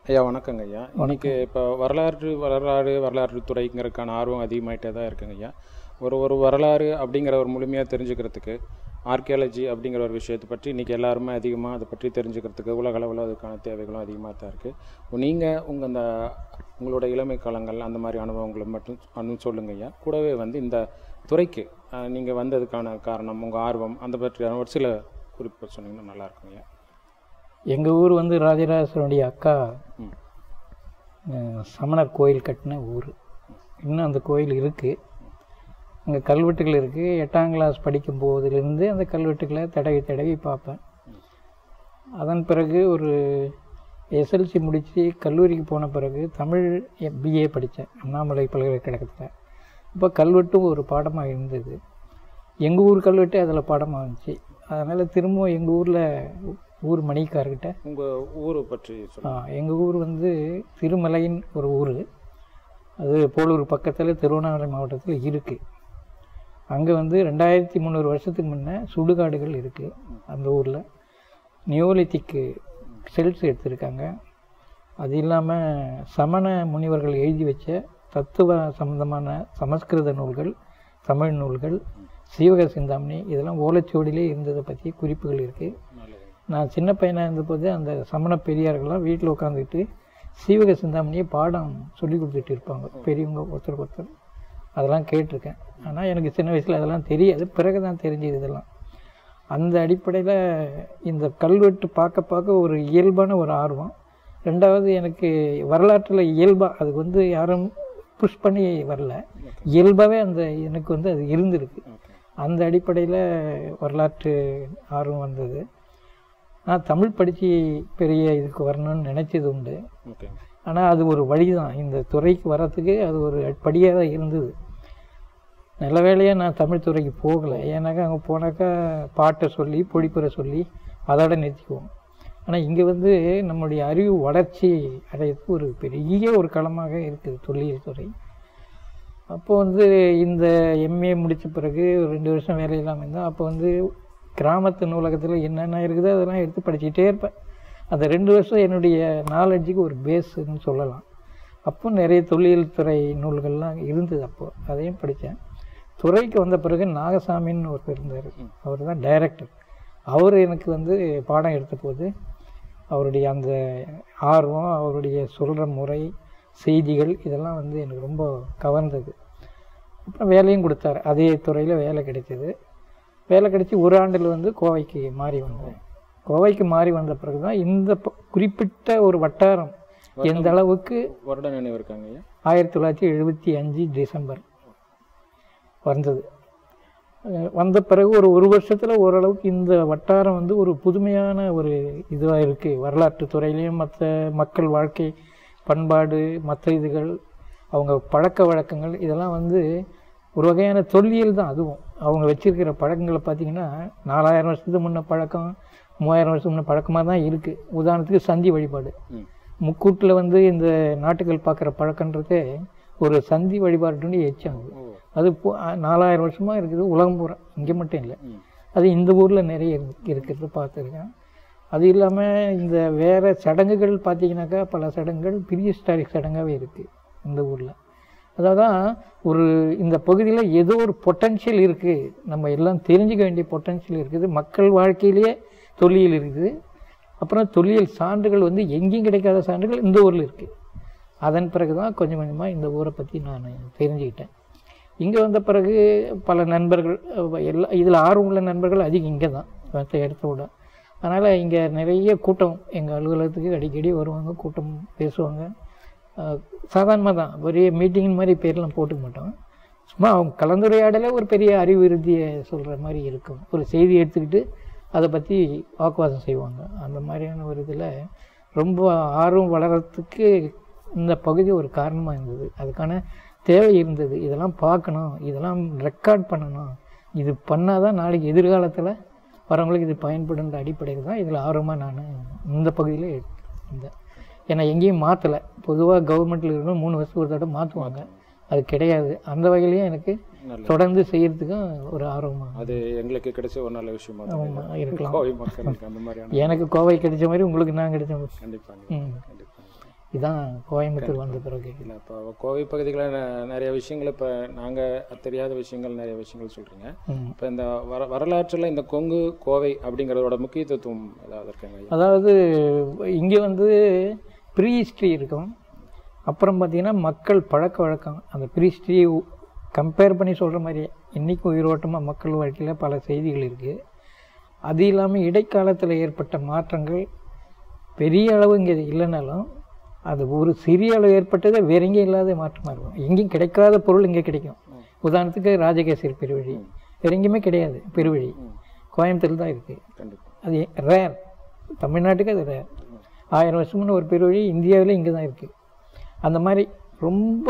ஐயா வணக்கங்க ஐயா இன்னைக்கு இப்போ வரலாற்று வரலாறு வரலாற்று துறைங்கிறதுக்கான ஆர்வம் அதிகமாயிட்டே தான் இருக்குங்க ஐயா ஒரு ஒரு வரலாறு அப்படிங்கிற ஒரு முழுமையாக தெரிஞ்சுக்கிறதுக்கு ஆர்கியாலஜி அப்படிங்கிற ஒரு விஷயத்தை பற்றி இன்றைக்கி எல்லாருமே அதிகமாக அதை பற்றி தெரிஞ்சுக்கிறதுக்கு உலக அளவில் அதுக்கான தேவைகளும் அதிகமாக தான் இருக்குது நீங்கள் உங்கள் அந்த உங்களோட இளமை காலங்கள் அந்த மாதிரி அனுபவங்களை மட்டும் அனு சொல்லுங்க ஐயா கூடவே வந்து இந்த துறைக்கு நீங்கள் வந்ததுக்கான காரணம் உங்கள் ஆர்வம் அந்த பற்றியான ஒரு சில குறிப்பு சொன்னீங்கன்னா நல்லா இருக்குங்க ஐயா எங்கள் ஊர் வந்து ராஜராஜனுடைய அக்கா ம் அஹ், சமணர் கோயில் கட்டின ஊர் இன்னும் அந்த கோயில் இருக்குது அங்கே கல்வெட்டுகள் இருக்குது எட்டாம் கிளாஸ் படிக்கும் போதிலிருந்து அந்த கல்வெட்டுகளை தடவி தடவி பார்ப்பேன் அதன் பிறகு ஒரு எஸ்எல்சி முடித்து கல்லூரிக்கு போன பிறகு தமிழ் பிஏ படித்தேன் அண்ணாமலை பல்கலைக்கழகத்தில் அப்போ கல்வெட்டும் ஒரு பாடமாக இருந்தது எங்கள் ஊர் கல்வெட்டு அதில் பாடமாக இருந்துச்சு அதனால் திரும்பவும் எங்கள் ஊரில் ஊர் மணிக்கார்கிட்ட உங்கள் ஊரை பற்றி சொல்லுங்கள் எங்கள் ஊர் வந்து திருமலையின் ஒரு ஊர் அது போலூர் பக்கத்தில் திருவண்ணாமலை மாவட்டத்தில் இருக்குது அங்கே வந்து ரெண்டாயிரத்தி முந்நூறு வருஷத்துக்கு முன்னே சுடுகாடுகள் இருக்குது அந்த ஊரில் நியோலித்திக்கு செல்ஸ் எடுத்திருக்காங்க அது இல்லாமல் சமண முனிவர்கள் எழுதி வச்ச தத்துவ சம்பந்தமான சமஸ்கிருத நூல்கள் தமிழ் நூல்கள் சீவக சிந்தாமணி இதெல்லாம் ஓலைச்சுவடியிலே இருந்ததை பற்றி குறிப்புகள் இருக்குது நல்லது நான் சின்ன பையனாக இருந்தபோது அந்த சமண பெரியார்கள்லாம் வீட்டில் உட்காந்துக்கிட்டு சீவக சிந்தாமணியை பாடம் சொல்லி கொடுத்துட்டு இருப்பாங்க பெரியவங்க ஒருத்தருக்கு ஒருத்தர் அதெல்லாம் கேட்டிருக்கேன் ஆனால் எனக்கு சின்ன வயசில் அதெல்லாம் தெரியாது பிறகு தான் தெரிஞ்சது இதெல்லாம் அந்த அடிப்படையில் இந்த கல்வெட்டு பார்க்க பார்க்க ஒரு இயல்பான ஒரு ஆர்வம் ரெண்டாவது எனக்கு வரலாற்றில் இயல்பாக அதுக்கு வந்து யாரும் புஷ் பண்ணி வரல இயல்பாகவே அந்த எனக்கு வந்து அது இருந்திருக்கு ஓகே அந்த அடிப்படையில் வரலாற்று ஆர்வம் வந்தது நான் தமிழ் படித்து பெரிய இதுக்கு வரணும்னு நினச்சது உண்டு ஓகே ஆனால் அது ஒரு வழி தான் இந்த துறைக்கு வர்றதுக்கு அது ஒரு படியாக தான் இருந்தது நல்ல வேளையாக நான் தமிழ் துறைக்கு போகலை ஏன்னாக்கா அங்கே போனாக்கா பாட்டை சொல்லி பொழிப்புரை சொல்லி அதோட நிறுத்திக்குவோம் ஆனால் இங்கே வந்து நம்முடைய அறிவு வளர்ச்சி அடையிறதுக்கு ஒரு பெரிய ஒரு களமாக இருக்குது தொல்லியல் துறை அப்போ வந்து இந்த எம்ஏ முடித்த பிறகு ஒரு ரெண்டு வருஷம் வேலை இல்லாமல் இருந்தேன் அப்போ வந்து கிராமத்து நூலகத்தில் என்னென்ன இருக்குதோ அதெல்லாம் எடுத்து படிச்சுட்டே இருப்பேன் அந்த ரெண்டு வருஷம் என்னுடைய நாலெட்ஜுக்கு ஒரு பேஸுன்னு சொல்லலாம் அப்போ நிறைய தொல்லியல் துறை நூல்கள்லாம் இருந்தது அப்போ அதையும் படித்தேன் துறைக்கு வந்த பிறகு நாகசாமின்னு ஒருத்தர் இருந்தார் அவர் தான் டைரக்டர் அவர் எனக்கு வந்து பாடம் எடுத்த போது அவருடைய அந்த ஆர்வம் அவருடைய சொல்கிற முறை செய்திகள் இதெல்லாம் வந்து எனக்கு ரொம்ப கவர்ந்தது அப்புறம் வேலையும் கொடுத்தாரு அதே துறையில் வேலை கிடைச்சது வேலை கிடைச்சி ஒரு ஆண்டில் வந்து கோவைக்கு மாறி வந்தேன் கோவைக்கு மாறி வந்த பிறகு தான் இந்த ப- குறிப்பிட்ட ஒரு வட்டாரம் எந்த அளவுக்கு வருட நினைவு இருக்காங்க ஐயா ஆயிரத்தி தொள்ளாயிரத்தி எழுபத்தி அஞ்சு டிசம்பர் வந்தது அஹ் வந்த பிறகு ஒரு ஒரு வருஷத்தில் ஓரளவுக்கு இந்த வட்டாரம் வந்து ஒரு புதுமையான ஒரு இதுவாக இருக்குது வரலாற்று துறையிலையும் மற்ற மக்கள் வாழ்க்கை பண்பாடு மற்ற இதுகள் அவங்க பழக்க வழக்கங்கள் இதெல்லாம் வந்து ஒரு வகையான தொல்லியல் தான் அதுவும் அவங்க வச்சிருக்கிற பழக்கங்களை பார்த்தீங்கன்னா நாலாயிரம் வருஷத்துக்கு முன்ன பழக்கம் மூவாயிரம் வருஷத்துக்கு முன்ன பழக்கமாக தான் இருக்குது உதாரணத்துக்கு சந்தி வழிபாடு ம் முக்கூட்டில் வந்து இந்த நாட்டுகள் பார்க்குற பழக்கன்றதே ஒரு சந்தி வழிபாட்டுன்னு எச்சாங்க ஓ அது இப்போ- அ, நாலாயிரம் வருஷமாக இருக்குது உலகம் பூரா இங்கே மட்டும் இல்லை ம் அது இந்த ஊரில் நிறைய இருக்கு- இருக்கிறது பார்த்துருக்கேன் அது இல்லாமல் இந்த வேறு சடங்குகள் பார்த்தீங்கன்னாக்கா பல சடங்குகள் ப்ரீஹிஸ்டாரிக் சடங்காகவே இருக்குது இந்த ஊரில் அதான் ஒரு இந்த பகுதியில் ஏதோ ஒரு பொட்டன்ஷியல் இருக்குது நம்ம எல்லாம் தெரிஞ்சுக்க வேண்டிய பொட்டன்ஷியல் இருக்குது மக்கள் வாழ்க்கையிலேயே தொல்லியல் இருக்குது அப்புறம் தொல்லியல் சான்றுகள் வந்து எங்கேயும் கிடைக்காத சான்றுகள் இந்த ஊரில் இருக்குது அதன் பிறகு தான் கொஞ்சம் கொஞ்சமாக இந்த ஊரை பற்றி நான் தெரிஞ்சுக்கிட்டேன் இங்கே வந்த பிறகு பல நண்பர்கள் அஹ், எல்லா இதில் ஆர்வம் உள்ள நண்பர்கள் அதிகம் இங்கே தான் மற்ற இடத்த விட அதனால் இங்கே நிறைய கூட்டம் எங்கள் அலுவலகத்துக்கு அடிக்கடி வருவாங்க கூட்டம் பேசுவாங்க சாதாரணமாக தான் ஒரே மீட்டிங் மாதிரி பேர்லாம் போட்டுக்க மாட்டோம் சும்மா அவங்க கலந்துரையாடலே ஒரு பெரிய அறிவு விருத்தியை சொல்கிற மாதிரி இருக்கும் ஒரு செய்தி எடுத்துக்கிட்டு அதை பற்றி வாக்குவாதம் செய்வாங்க அந்த மாதிரியான ஒரு இதில் ரொம்ப ஆர்வம் வளர்கிறதுக்கு இந்த பகுதி ஒரு காரணமாக இருந்தது அதுக்கான தேவை இருந்தது இதெல்லாம் பார்க்கணும் இதெல்லாம் ரெக்கார்ட் பண்ணணும் இது பண்ணால் தான் நாளைக்கு எதிர்காலத்தில் வரவங்களுக்கு இது பயன்படுன்ற அடிப்படையில் தான் இதில் ஆர்வமாக நான் இந்த பகுதியில் இருந்தேன் ஏன்னா எங்கேயும் மாற்றலை பொதுவாக கவர்மெண்ட்டில் இருக்கணும் மூணு வருஷம் ஒரு தடவை மாற்றுவாங்க அது கிடையாது அந்த வகையிலையும் எனக்கு நல்லது தொடர்ந்து செய்யறதுக்கும் ஒரு ஆர்வமாக அது எங்களுக்கு கிடைச்ச ஒரு நல்ல விஷயமா தான் ஆமா, இருக்கலாம் கோவை மக்களுக்கு அந்த மாதிரியான எனக்கு கோவை கிடைச்ச மாதிரி உங்களுக்கு நான் கிடைச்ச மாதிரி கண்டிப்பாங்க ம் கண்டிப்பாங்க இதுதான் கோயம்புத்தூர் வந்த பிறகு இல்லை இப்போ கோவை பகுதிகளில் ந- நிறைய விஷயங்கள் இப்போ நாங்கள் தெரியாத விஷயங்கள் நிறைய விஷயங்கள் சொல்கிறீங்க ம். இப்போ இந்த வர வரலாற்றில் இந்த கொங்கு கோவை அப்படிங்கிறதோட முக்கியத்துவம் ஏதாவது இருக்குங்க ஐயா அதாவது இங்கே வந்து ப்ரீ ஹிஸ்ட்ரி இருக்கும் அப்புறம் பார்த்தீங்கன்னா மக்கள் பழக்க வழக்கம் அந்த ப்ரீ ஹிஸ்ட்ரி கம்பேர் பண்ணி சொல்கிற மாதிரி இன்றைக்கும் உயிரோட்டமாக மக்கள் வாழ்க்கையில் பல செய்திகள் இருக்குது அது இல்லாமல் இடைக்காலத்தில் ஏற்பட்ட மாற்றங்கள் பெரிய அளவு இங்கே இல்லைனாலும் அது ஒரு சிறிய அளவு ஏற்பட்டதே வேற எங்கேயும் இல்லாத மாற்றமாக இருக்கும் எங்கேயும் கிடைக்காத பொருள் இங்கே கிடைக்கும் உதாரணத்துக்கு ராஜகேசரி பெருவழி வேற எங்கேயுமே கிடையாது பெருவழி கோயம்புத்தூர் தான் இருக்குது கண்டிப்பாக அது ரேர் தமிழ்நாட்டுக்கு அது ரேர் ஆயிரம் வருஷம்னு ஒரு பெருவழி இந்தியாவில் இங்கே தான் இருக்குது அந்த மாதிரி ரொம்ப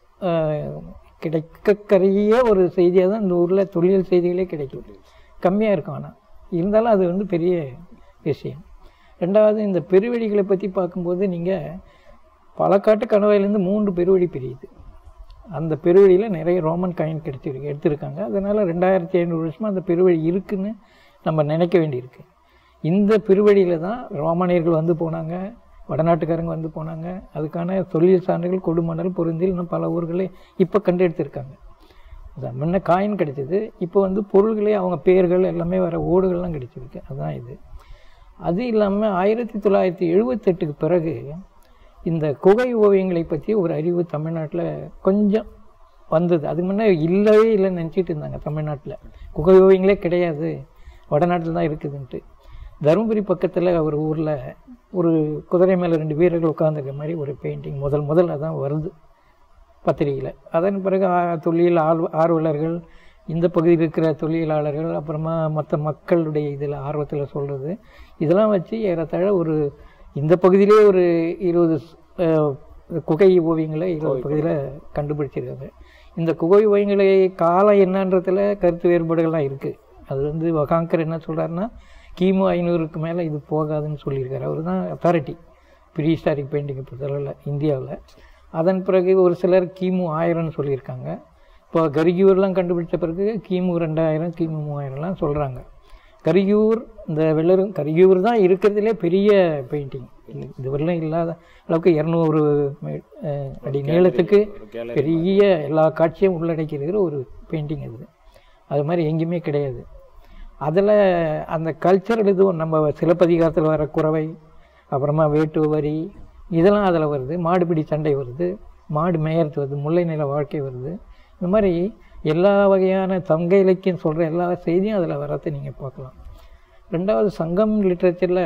ஆஹ், கிடைக்கக்கரிய ஒரு செய்தியாக தான் இந்த ஊரில் தொழில் செய்திகளே கிடைக்கும் கம்மியாக இருக்கும் ஆனால் இருந்தாலும் அது வந்து பெரிய விஷயம் ரெண்டாவது இந்த பெருவெளிகளை பற்றி பார்க்கும்போது நீங்கள் பழக்காட்டு கணவாயிலேருந்து மூன்று பெருவழி பிரியுது அந்த பெருவழியில் நிறைய ரோமன் காயின் கிடைச்சிருக்கு எடுத்திருக்காங்க அதனால் ரெண்டாயிரத்தி ஐநூறு வருஷமாக அந்த பெருவழி இருக்குன்னு நம்ம நினைக்க வேண்டியிருக்கு இந்த பெருவழியில் தான் ரோமானியர்கள் வந்து போனாங்க வடநாட்டுக்காரங்க வந்து போனாங்க அதுக்கான தொழில் சான்றுகள் கொடுமணல் பொருந்தில் இன்னும் பல ஊர்களை இப்போ கண்டெடுத்திருக்காங்க அதான் முன்ன காயின் கிடைச்சது இப்போ வந்து பொருள்களே அவங்க பேர்கள் எல்லாமே வர ஓடுகள்லாம் கிடைச்சிருக்கு அதுதான் இது அது இல்லாமல் ஆயிரத்தி தொள்ளாயிரத்தி எழுபத்தெட்டுக்கு பிறகு இந்த குகை ஓவியங்களை பற்றி ஒரு அறிவு தமிழ்நாட்டில் கொஞ்சம் வந்தது அதுக்கு முன்னே இல்லவே இல்லைன்னு நினச்சிட்டு இருந்தாங்க தமிழ்நாட்டில் குகை ஓவியங்களே கிடையாது வடநாட்டில் தான் இருக்குதுன்ட்டு தருமபுரி பக்கத்தில் ஒரு ஊரில் ஒரு குதிரை மேலே ரெண்டு வீரர்கள் உட்காந்துருக்க மாதிரி ஒரு பெயிண்டிங் முதல் முதல்ல தான் வருது பத்திரிகையில் அதன் பிறகு ஆ- தொழில் ஆர்வ ஆர்வலர்கள் இந்த பகுதியில் இருக்கிற தொழிலாளர்கள் அப்புறமா மற்ற மக்களுடைய இதில் ஆர்வத்தில் சொல்கிறது இதெல்லாம் வச்சு ஏறத்தாழ ஒரு இந்த பகுதியிலே ஒரு இருபது ஸ்- அஹ், குகை ஓவியங்களை இருபது பகுதியில் கண்டுபிடிச்சிருக்காங்க இந்த குகை ஓவியங்களை காலம் என்னன்றதுல கருத்து வேறுபாடுகள்லாம் இருக்குது அது வந்து வகாங்கர் என்ன சொல்கிறாருன்னா கிமு ஐநூறுக்கு மேலே இது போகாதுன்னு சொல்லியிருக்காரு அவர் தான் அத்தாரிட்டி ப்ரீ ஹிஸ்டாரிக் பெயிண்டிங்கை பொறுத்தளவில் இந்தியாவில் அதன் பிறகு ஒரு சிலர் கிமு ஆயிரம்னு சொல்லியிருக்காங்க இப்போ கரிகியூர்லாம் கண்டுபிடிச்ச பிறகு கிமு ரெண்டாயிரம் கிமு மூவாயிரம்லாம் சொல்கிறாங்க கரியூர் இந்த வெள்ளரும் கரியூர் தான் இருக்கிறதுலே பெரிய பெயிண்டிங் இதுவரையிலும் இல்லாத அளவுக்கு இரநூறு அடி நீளத்துக்கு ஒரு கேலரி பெரிய எல்லா காட்சியும் உள்ளடக்கியிருக்கிற ஒரு பெயிண்டிங் அது அது மாதிரி எங்கேயுமே கிடையாது அதில் அந்த கல்ச்சரல் இதுவும் நம்ம சிலப்பதிகாரத்தில் வர குறவை அப்புறமா வேட்டு வரி இதெல்லாம் அதில் வருது மாடுபிடி சண்டை வருது மாடு மேயறது வருது முல்லை நில வாழ்க்கை வருது இந்த மாதிரி எல்லா வகையான சங்க இலக்கியம் சொல்கிற எல்லா செய்தியும் அதில் வரத்தை நீங்கள் பார்க்கலாம் ரெண்டாவது சங்கம் லிட்ரேச்சரில்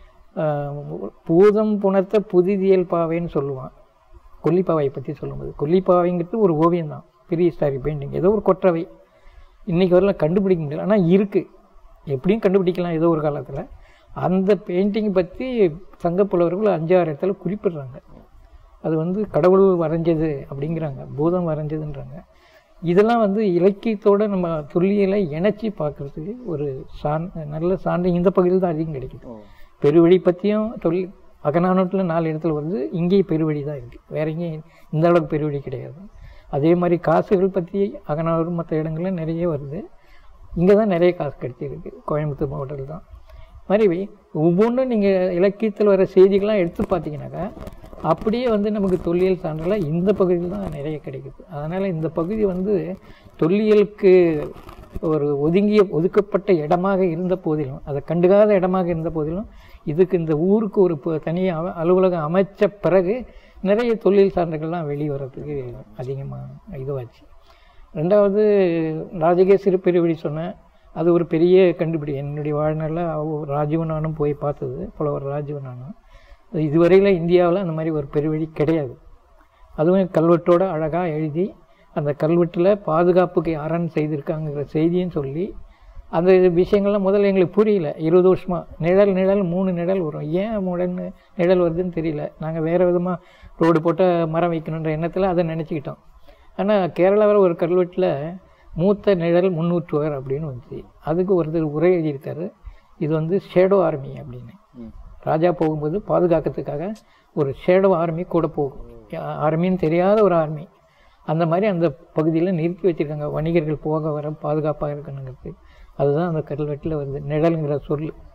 பூதம் புணர்த்த புதிதியல் பாவைன்னு சொல்லுவான் கொல்லிப்பாவையை பற்றி சொல்லும்போது கொல்லிப்பாவைங்கிறது ஒரு ஓவியம் தான் பெரிய ஸ்டாரி பெயிண்டிங் ஏதோ ஒரு கொற்றவை இன்றைக்கி வரலாம் கண்டுபிடிக்க முடியல ஆனால் இருக்குது எப்படியும் கண்டுபிடிக்கலாம் ஏதோ ஒரு காலத்தில் அந்த பெயிண்டிங் பற்றி சங்கப்புலவர்கள் அஞ்சாறு இடத்துல குறிப்பிடுறாங்க அது வந்து கடவுள் வரைஞ்சது அப்படிங்கிறாங்க பூதம் வரைஞ்சதுன்றாங்க இதெல்லாம் வந்து இலக்கியத்தோட நம்ம துல்லியலை இணைச்சி பார்க்குறதுக்கு ஒரு சான் நல்ல சான்று இந்த பகுதியில் தான் அதிகம் கிடைக்குது ஓ பெருவழி பற்றியும் தொழில் அகநானூற்றில் நாலு இடத்துல வருது இங்கேயும் பெருவழி தான் இருக்குது வேற எங்கேயும் இந்த அளவுக்கு பெருவழி கிடையாது அதே மாதிரி காசுகள் பற்றி அகநானூறு மற்ற இடங்கள்ல நிறைய வருது இங்கே தான் நிறைய காசு கிடைச்சிருக்கு கோயம்புத்தூர் மாவட்டத்தில் தான் மாதிரி ஒவ்வொன்றும் நீங்கள் இலக்கியத்தில் வர செய்திகள்லாம் எடுத்து பார்த்தீங்கன்னாக்கா அப்படியே வந்து நமக்கு தொல்லியல் சான்றெல்லாம் இந்த பகுதியில் தான் நிறைய கிடைக்குது அதனால் இந்த பகுதி வந்து தொல்லியலுக்கு ஒரு ஒதுங்கிய ஒதுக்கப்பட்ட இடமாக இருந்த போதிலும் அதை கண்டுக்காத இடமாக இருந்த போதிலும் இதுக்கு இந்த ஊருக்கு ஒரு ப- தனி அவ- அலுவலகம் அமைச்ச பிறகு நிறைய தொழில் சான்றுகள்லாம் வெளியே வர்றதுக்கு அதிகமாக இதுவாச்சு ரெண்டாவது ராஜகேசரி பெருவழி சொன்னேன் அது ஒரு பெரிய கண்டுபிடி என்னுடைய வாழ்நாளில் அவ- ராஜீவனானும் போய் பார்த்தது புலவர் ராஜீவனானும் இதுவரையில் இந்தியாவில் அந்த மாதிரி ஒரு பெருவழி கிடையாது அதுவும் கல்வெட்டோட அழகாக எழுதி அந்த கல்வெட்டில் பாதுகாப்புக்கு அரண் செய்திருக்காங்கிற செய்தியும் சொல்லி அந்த விஷயங்கள்லாம் முதல்ல எங்களுக்கு புரியல இருபது வருஷமாக நிழல் நிழல் மூணு நிழல் வரும் ஏன் முடன்னு நிழல் வருதுன்னு தெரியல நாங்கள் வேறு விதமாக ரோடு போட்ட மரம் வைக்கணுன்ற எண்ணத்தில் அதை நினச்சிக்கிட்டோம் ஆனால் கேரளாவில் ஒரு கல்வெட்டில் மூத்த நிழல் முன்னூற்றுவர் அப்படின்னு வந்துச்சு அதுக்கு ஒருத்தர் உரை எழுதியிருக்காரு இது வந்து ஷேடோ ஆர்மி அப்படின்னு ம் ராஜா போகும்போது பாதுகாக்கிறதுக்காக ஒரு ஷேடோ ஆர்மி கூட போகும் ஆர்மின்னு தெரியாத ஒரு ஆர்மி அந்த மாதிரி அந்த பகுதியில் நிறுத்தி வச்சிருக்காங்க வணிகர்கள் போக வர பாதுகாப்பாக இருக்கணுங்கிறது அதுதான் அந்த கல்வெட்டில் வருது நிழலுங்கிற சொல்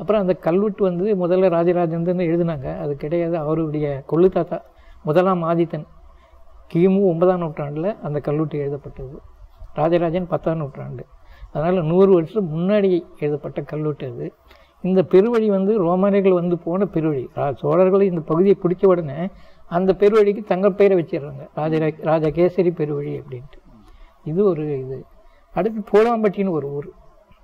அப்புறம் அந்த கல்வெட்டு வந்து முதல்ல ராஜராஜேந்திரன் எழுதினாங்க அது கிடையாது அவருடைய கொள்ளு தாத்தா முதலாம் ஆதித்தன் கிமு ஒன்பதாம் நூற்றாண்டில் அந்த கல்வெட்டு எழுதப்பட்டது ராஜராஜன் பத்தாம் நூற்றாண்டு அதனால் நூறு வருஷம் முன்னாடி எழுதப்பட்ட கல்வெட்டு அது இந்த பெருவழி வந்து ரோமானியர்கள் வந்து போன பெருவழி ரா- சோழர்கள் இந்த பகுதியை பிடிச்ச உடனே அந்த பெருவழிக்கு தங்கள் பெயரை வச்சிடுறாங்க ராஜரா ராஜகேசரி பெருவழி அப்படின்ட்டு இது ஒரு இது அடுத்து பூலாம்பட்டின்னு ஒரு ஊர்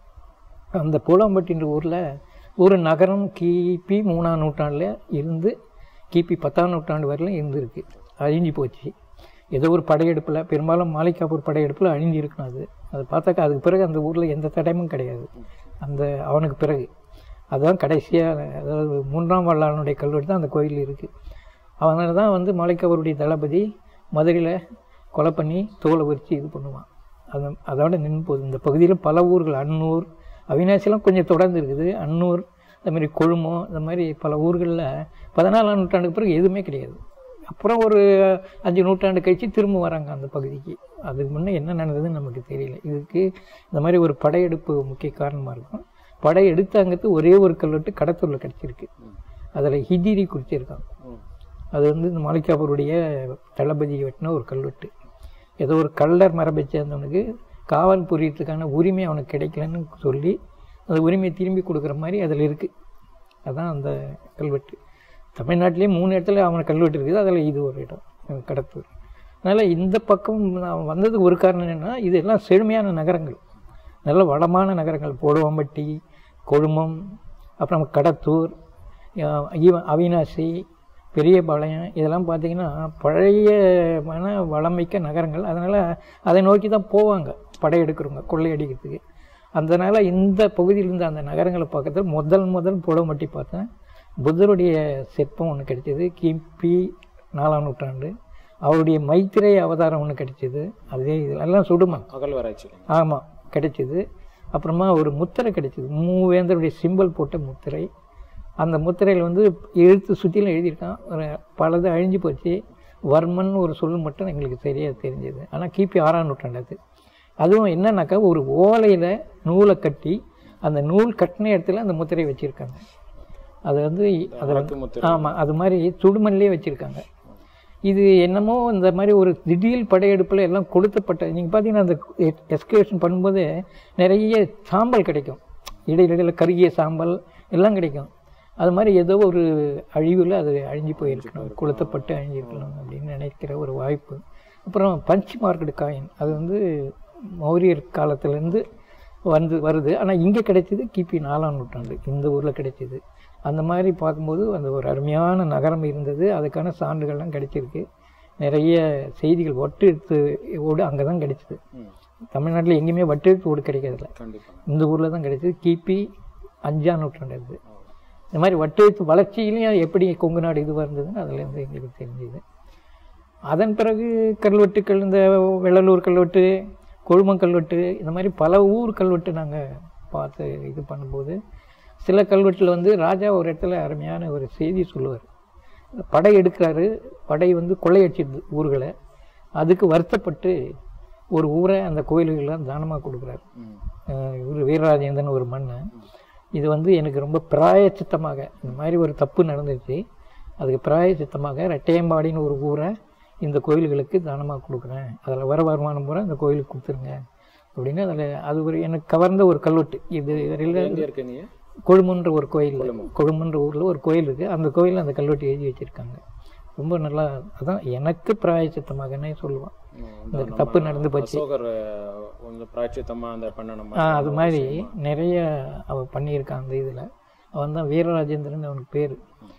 அந்த பூலாம்பட்டின்ற ஊரில் ஒரு நகரம் கிபி மூணாம் நூற்றாண்டில் இருந்து கிபி பத்தாம் நூற்றாண்டு வரையிலும் இருந்திருக்கு அழிஞ்சு போச்சு ஏதோ ஒரு படையெடுப்பில் பெரும்பாலும் மாலிகாப்பூர் படையெடுப்பில் அழிஞ்சு இருக்கணும் அது அது பார்த்தாக்கா அதுக்கு பிறகு அந்த ஊரில் எந்த தடயமும் கிடையாது அந்த அவனுக்கு பிறகு அதுதான் கடைசியாக அதாவது மூன்றாம் வல்லாளனுடைய கல்வெட்டு தான் அந்த கோயில் இருக்குது அதனால தான் வந்து மாலிகாப்பூருடைய தளபதி மதுரையில் கொலை பண்ணி தோலை உரித்து இது பண்ணுவான் அது அதோட நின்று போகுது இந்த பகுதியில் பல ஊர்கள் அன்னூர் அவினாசிலாம் கொஞ்சம் தொடர்ந்து இருக்குது அன்னூர் இந்த மாதிரி கொழுமம் இந்த மாதிரி பல ஊர்களில் பதினாலாம் நூற்றாண்டுக்கு பிறகு எதுவுமே கிடையாது அப்புறம் ஒரு அஞ்சு நூற்றாண்டு கழிச்சு திரும்ப வராங்க அந்த பகுதிக்கு அதுக்கு முன்னே என்ன நடந்ததுன்னு நமக்கு தெரியல இதுக்கு இந்த மாதிரி ஒரு படையெடுப்பு முக்கிய காரணமாக இருக்கும் படை எடுத்தாங்கிறது ஒரே ஒரு கல்வெட்டு கடத்தூரில் கிடச்சிருக்கு அதில் ஹிஜிரி குறிச்சிருக்கான் ம். அது வந்து இந்த மாலிகாபூருடைய தளபதி வெட்டின ஒரு கல்வெட்டு ஏதோ ஒரு கள்ளர் மரபை சேர்ந்தவனுக்கு காவல் புரியறதுக்கான உரிமை அவனுக்கு கிடைக்கலன்னு சொல்லி அந்த உரிமையை திரும்பி கொடுக்குற மாதிரி அதில் இருக்குது அதான் அந்த கல்வெட்டு தமிழ்நாட்டிலே மூணு இடத்துல அவனுக்கு கல்வெட்டு இருக்குது அதில் இது ஒரு இடம் அஹ் கடத்தூர் அதனால் இந்த பக்கம் நான் வந்ததுக்கு ஒரு காரணம் என்னென்னா இதெல்லாம் செழுமையான நகரங்கள் நல்ல வளமான நகரங்கள் போடுவாம்பட்டி கொழுமம் அப்புறம் கடத்தூர் அஹ் ஈவ- அவினாசி பெரியபாளையம் இதெல்லாம் பார்த்தீங்கன்னா பழைய மன வளமிக்க நகரங்கள் அதனால் அதை நோக்கி தான் போவாங்க படையெடுக்கிறவங்க கொள்ளையடிக்கிறதுக்கு அதனால் இந்த பகுதியில் இருந்த அந்த நகரங்களை பார்க்கறது முதல் முதல் புடமட்டி பார்த்தேன் புத்தருடைய சிற்பம் ஒன்று கிடைச்சது கிபி நாலாம் நூற்றாண்டு அவருடைய மைத்திரை அவதாரம் ஒன்று கிடைச்சது அதே இதெல்லாம் சுடுமண் அகழ்வாராய்ச்சி ஆமாம் கிடைச்சிது அப்புறமா ஒரு முத்திரை கிடைச்சிது மூவேந்தருடைய சிம்பல் போட்ட முத்திரை அந்த முத்திரையில் வந்து எழுத்து சுற்றிலும் எழுதியிருக்கான் ஒரு பலது அழிஞ்சு போச்சு வர்மன் ஒரு சொல் மட்டும் எங்களுக்கு சரியாக தெரிஞ்சது ஆனால் கிபி ஆறாம் நூற்றாண்டு அது அதுவும் என்னன்னாக்கா ஒரு ஓலையில் நூலை கட்டி அந்த நூல் கட்டின இடத்துல அந்த முத்திரையை வச்சுருக்காங்க அது வந்து அது வழக்கு முத்திரை ஆமாம் அது மாதிரி சுடுமண்லேயே வச்சுருக்காங்க இது என்னமோ இந்த மாதிரி ஒரு திடீர் படையெடுப்பில் எல்லாம் கொளுத்தப்பட்ட நீங்கள் பார்த்தீங்கன்னா அந்த எஸ்கவேஷன் பண்ணும்போது நிறைய சாம்பல் கிடைக்கும் இடையிடையில கருகிய சாம்பல் எல்லாம் கிடைக்கும் அது மாதிரி ஏதோ ஒரு அழிவில் அது அழிஞ்சு போயிருக்கணும் கொளுத்தப்பட்டு அழிஞ்சிருக்கணும் அப்படின்னு நினைக்கிற ஒரு வாய்ப்பு அப்புறம் பஞ்ச் மார்க்கெட் காயின் அது வந்து மௌரியர் காலத்துலேருந்து வந்து வருது ஆனால் இங்கே கிடைச்சது கிபி நாலாம் நூற்றாண்டு இந்த ஊரில் கிடைச்சது அந்த மாதிரி பார்க்கும்போது அந்த ஒரு அருமையான நகரம் இருந்தது அதுக்கான சான்றுகள்லாம் கிடைச்சிருக்கு நிறைய செய்திகள் ஒட்டெழுத்து ஓடு அங்கே தான் கிடைச்சிது ம். தமிழ்நாட்டில் எங்கேயுமே வட்டெழுத்து ஓடு கிடைக்கிறதில்ல கண்டிப்பாக இந்த ஊரில் தான் கிடைச்சது கிபி அஞ்சாம் நூற்றாண்டு இது இந்த மாதிரி வட்டெழுத்து வளர்ச்சியிலையும் எப்படி கொங்கு நாடு இதுவாக இருந்ததுன்னு அதுலேருந்து எங்களுக்கு தெரிஞ்சுது அதன் பிறகு கல்வெட்டுக்கள் இந்த வெள்ளலூர் கல்வெட்டு கொழுமம் கல்வெட்டு இந்த மாதிரி பல ஊர் கல்வெட்டு நாங்கள் பார்த்து இது பண்ணும்போது சில கல்வெட்டில் வந்து ராஜா ஒரு இடத்துல அருமையான ஒரு செய்தி சொல்லுவார் படை எடுக்கிறாரு படை வந்து கொள்ளையடிச்சிடுது ஊர்களை அதுக்கு வருத்தப்பட்டு ஒரு ஊரை அந்த கோயில்கள்லாம் தானமாக கொடுக்குறாரு ம் இவர் வீரராஜேந்திரன் ஒரு மன்னன் இது வந்து எனக்கு ரொம்ப பிராயச்சித்தமாக இந்த மாதிரி ஒரு தப்பு நடந்துச்சு அதுக்கு பிராயச்சித்தமாக ரெட்டையம்பாடின்னு ஒரு ஊரை இந்த கோயில்களுக்கு தானமாக கொடுக்குறேன் அதில் வர வருமானம் பூரா இந்த கோயிலுக்கு கொடுத்துருங்க அப்படின்னு அதில் அது ஒரு எனக்கு கவர்ந்த ஒரு கல்வெட்டு இது இதில் எங்கே இருக்கீங்க கொழுமன்ற ஒரு கோயில் கொழுமன்ற ஊரில் ஒரு கோயில் இருக்குது அந்த கோயிலில் அந்த கல்வெட்டு எழுதி வச்சுருக்காங்க ரொம்ப நல்லா அதான் எனக்கு பிராயச்சித்தமாகனே சொல்லுவான் இந்த தப்பு நடந்து போச்சு அசோகர் அஹ், கொஞ்சம் பிராய்ச்சித்தமாக அந்த பண்ணணும் ஆ அது மாதிரி நிறைய அவ பண்ணியிருக்கான் அந்த இதில் அவன் தான் வீரராஜேந்திரன் அவனுக்கு பேர்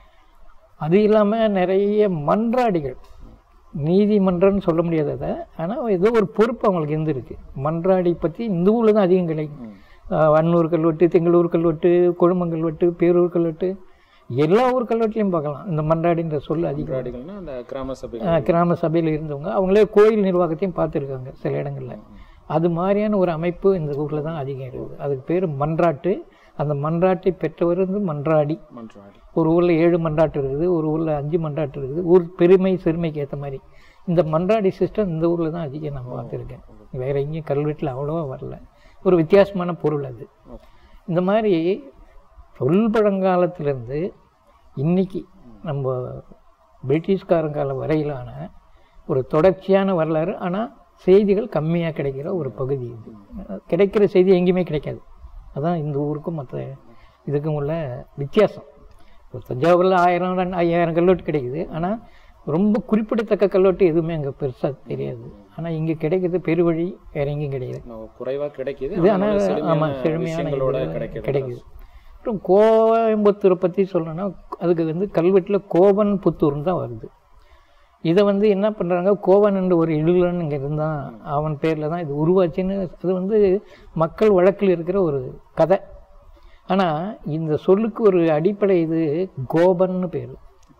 அது இல்லாமல் நிறைய மன்றாடிகள் நீதிமன்றம்னு சொல்ல முடியாது அதை ஆனால் ஏதோ ஒரு பொறுப்பு அவங்களுக்கு இருந்திருக்கு மன்றாடி பற்றி இந்த ஊரில் தான் அதிகம் கிடைக்கும் ம். ஆஹ் வன்னூர் கல்வெட்டு திங்களூர் கல்வெட்டு கொழுமம் கல்வெட்டு பேரூர் கல்வெட்டு எல்லா ஊர் கல்வெட்டுலையும் பார்க்கலாம் இந்த மன்றாடின்ற சொல் அதிகம் முன்னாடிகள்னா அந்த கிராம சபை ஆஹ் கிராம சபையில் இருந்தவங்க அவங்களே கோயில் நிர்வாகத்தையும் பார்த்துருக்காங்க சில இடங்களில் அது மாதிரியான ஒரு அமைப்பு இந்த ஊரில் தான் அதிகம் இருக்குது அதுக்கு பேர் மன்றாட்டு அந்த மன்றாட்டை பெற்றவர் வந்து மன்றாடி மன்றாடி ஒரு ஊரில் ஏழு மன்றாட்டு இருக்குது ஒரு ஊரில் அஞ்சு மன்றாட்டு இருக்குது ஊர் பெருமை சிறுமைக்கு ஏற்ற மாதிரி இந்த மன்றாடி சிஸ்டம் இந்த ஊரில் தான் அதிகம் நான் பார்த்துருக்கேன் வேற எங்கேயும் கல்வெட்டில் அவ்வளோவா வரல ஒரு வித்தியாசமான பொருள் அது ஓகே இந்த மாதிரி தொல் பழங்காலத்திலேருந்து இன்னைக்கு நம்ம பிரிட்டிஷ்காரங்கால வரையிலான ஒரு தொடர்ச்சியான வரலாறு ஆனால் செய்திகள் கம்மியாக கிடைக்கிற ஒரு பகுதி இது கிடைக்கிற செய்தி எங்கேயுமே கிடைக்காது அதான் இந்த ஊருக்கும் மற்ற இதுக்கும் உள்ள வித்தியாசம் இப்போ தஞ்சாவூரில் ஆயிரம் ரெண்டு ஐயாயிரம் கல்வெட்டு கிடைக்குது ஆனால் ரொம்ப குறிப்பிடத்தக்க கல்வெட்டு எதுவுமே அங்கே பெருசாக தெரியாது ஆனால் இங்கே கிடைக்கிறது பெருவழி வேற எங்கேயும் கிடையாது குறைவாக கிடைக்குது இது ஆனா ஆனால் செழுமையான ஆமாம் செழுமையான விஷயங்களோட இது கிடைக்குது கிடைக்குது அப்புறம் கோயம்புத்தூரை பற்றி சொல்லணும்னா அதுக்கு வந்து கல்வெட்டில் கோவன் புத்தூர்னு தான் வருது இதை வந்து என்ன பண்ணுறாங்க கோவன் என்ற ஒரு இடுலன் இங்கே இருந்தான் அவன் பேரில் தான் இது உருவாச்சுன்னு அது வந்து மக்கள் வழக்கில் இருக்கிற ஒரு கதை ஆனால் இந்த சொல்லுக்கு ஒரு அடிப்படை இது கோபன்னு பேர்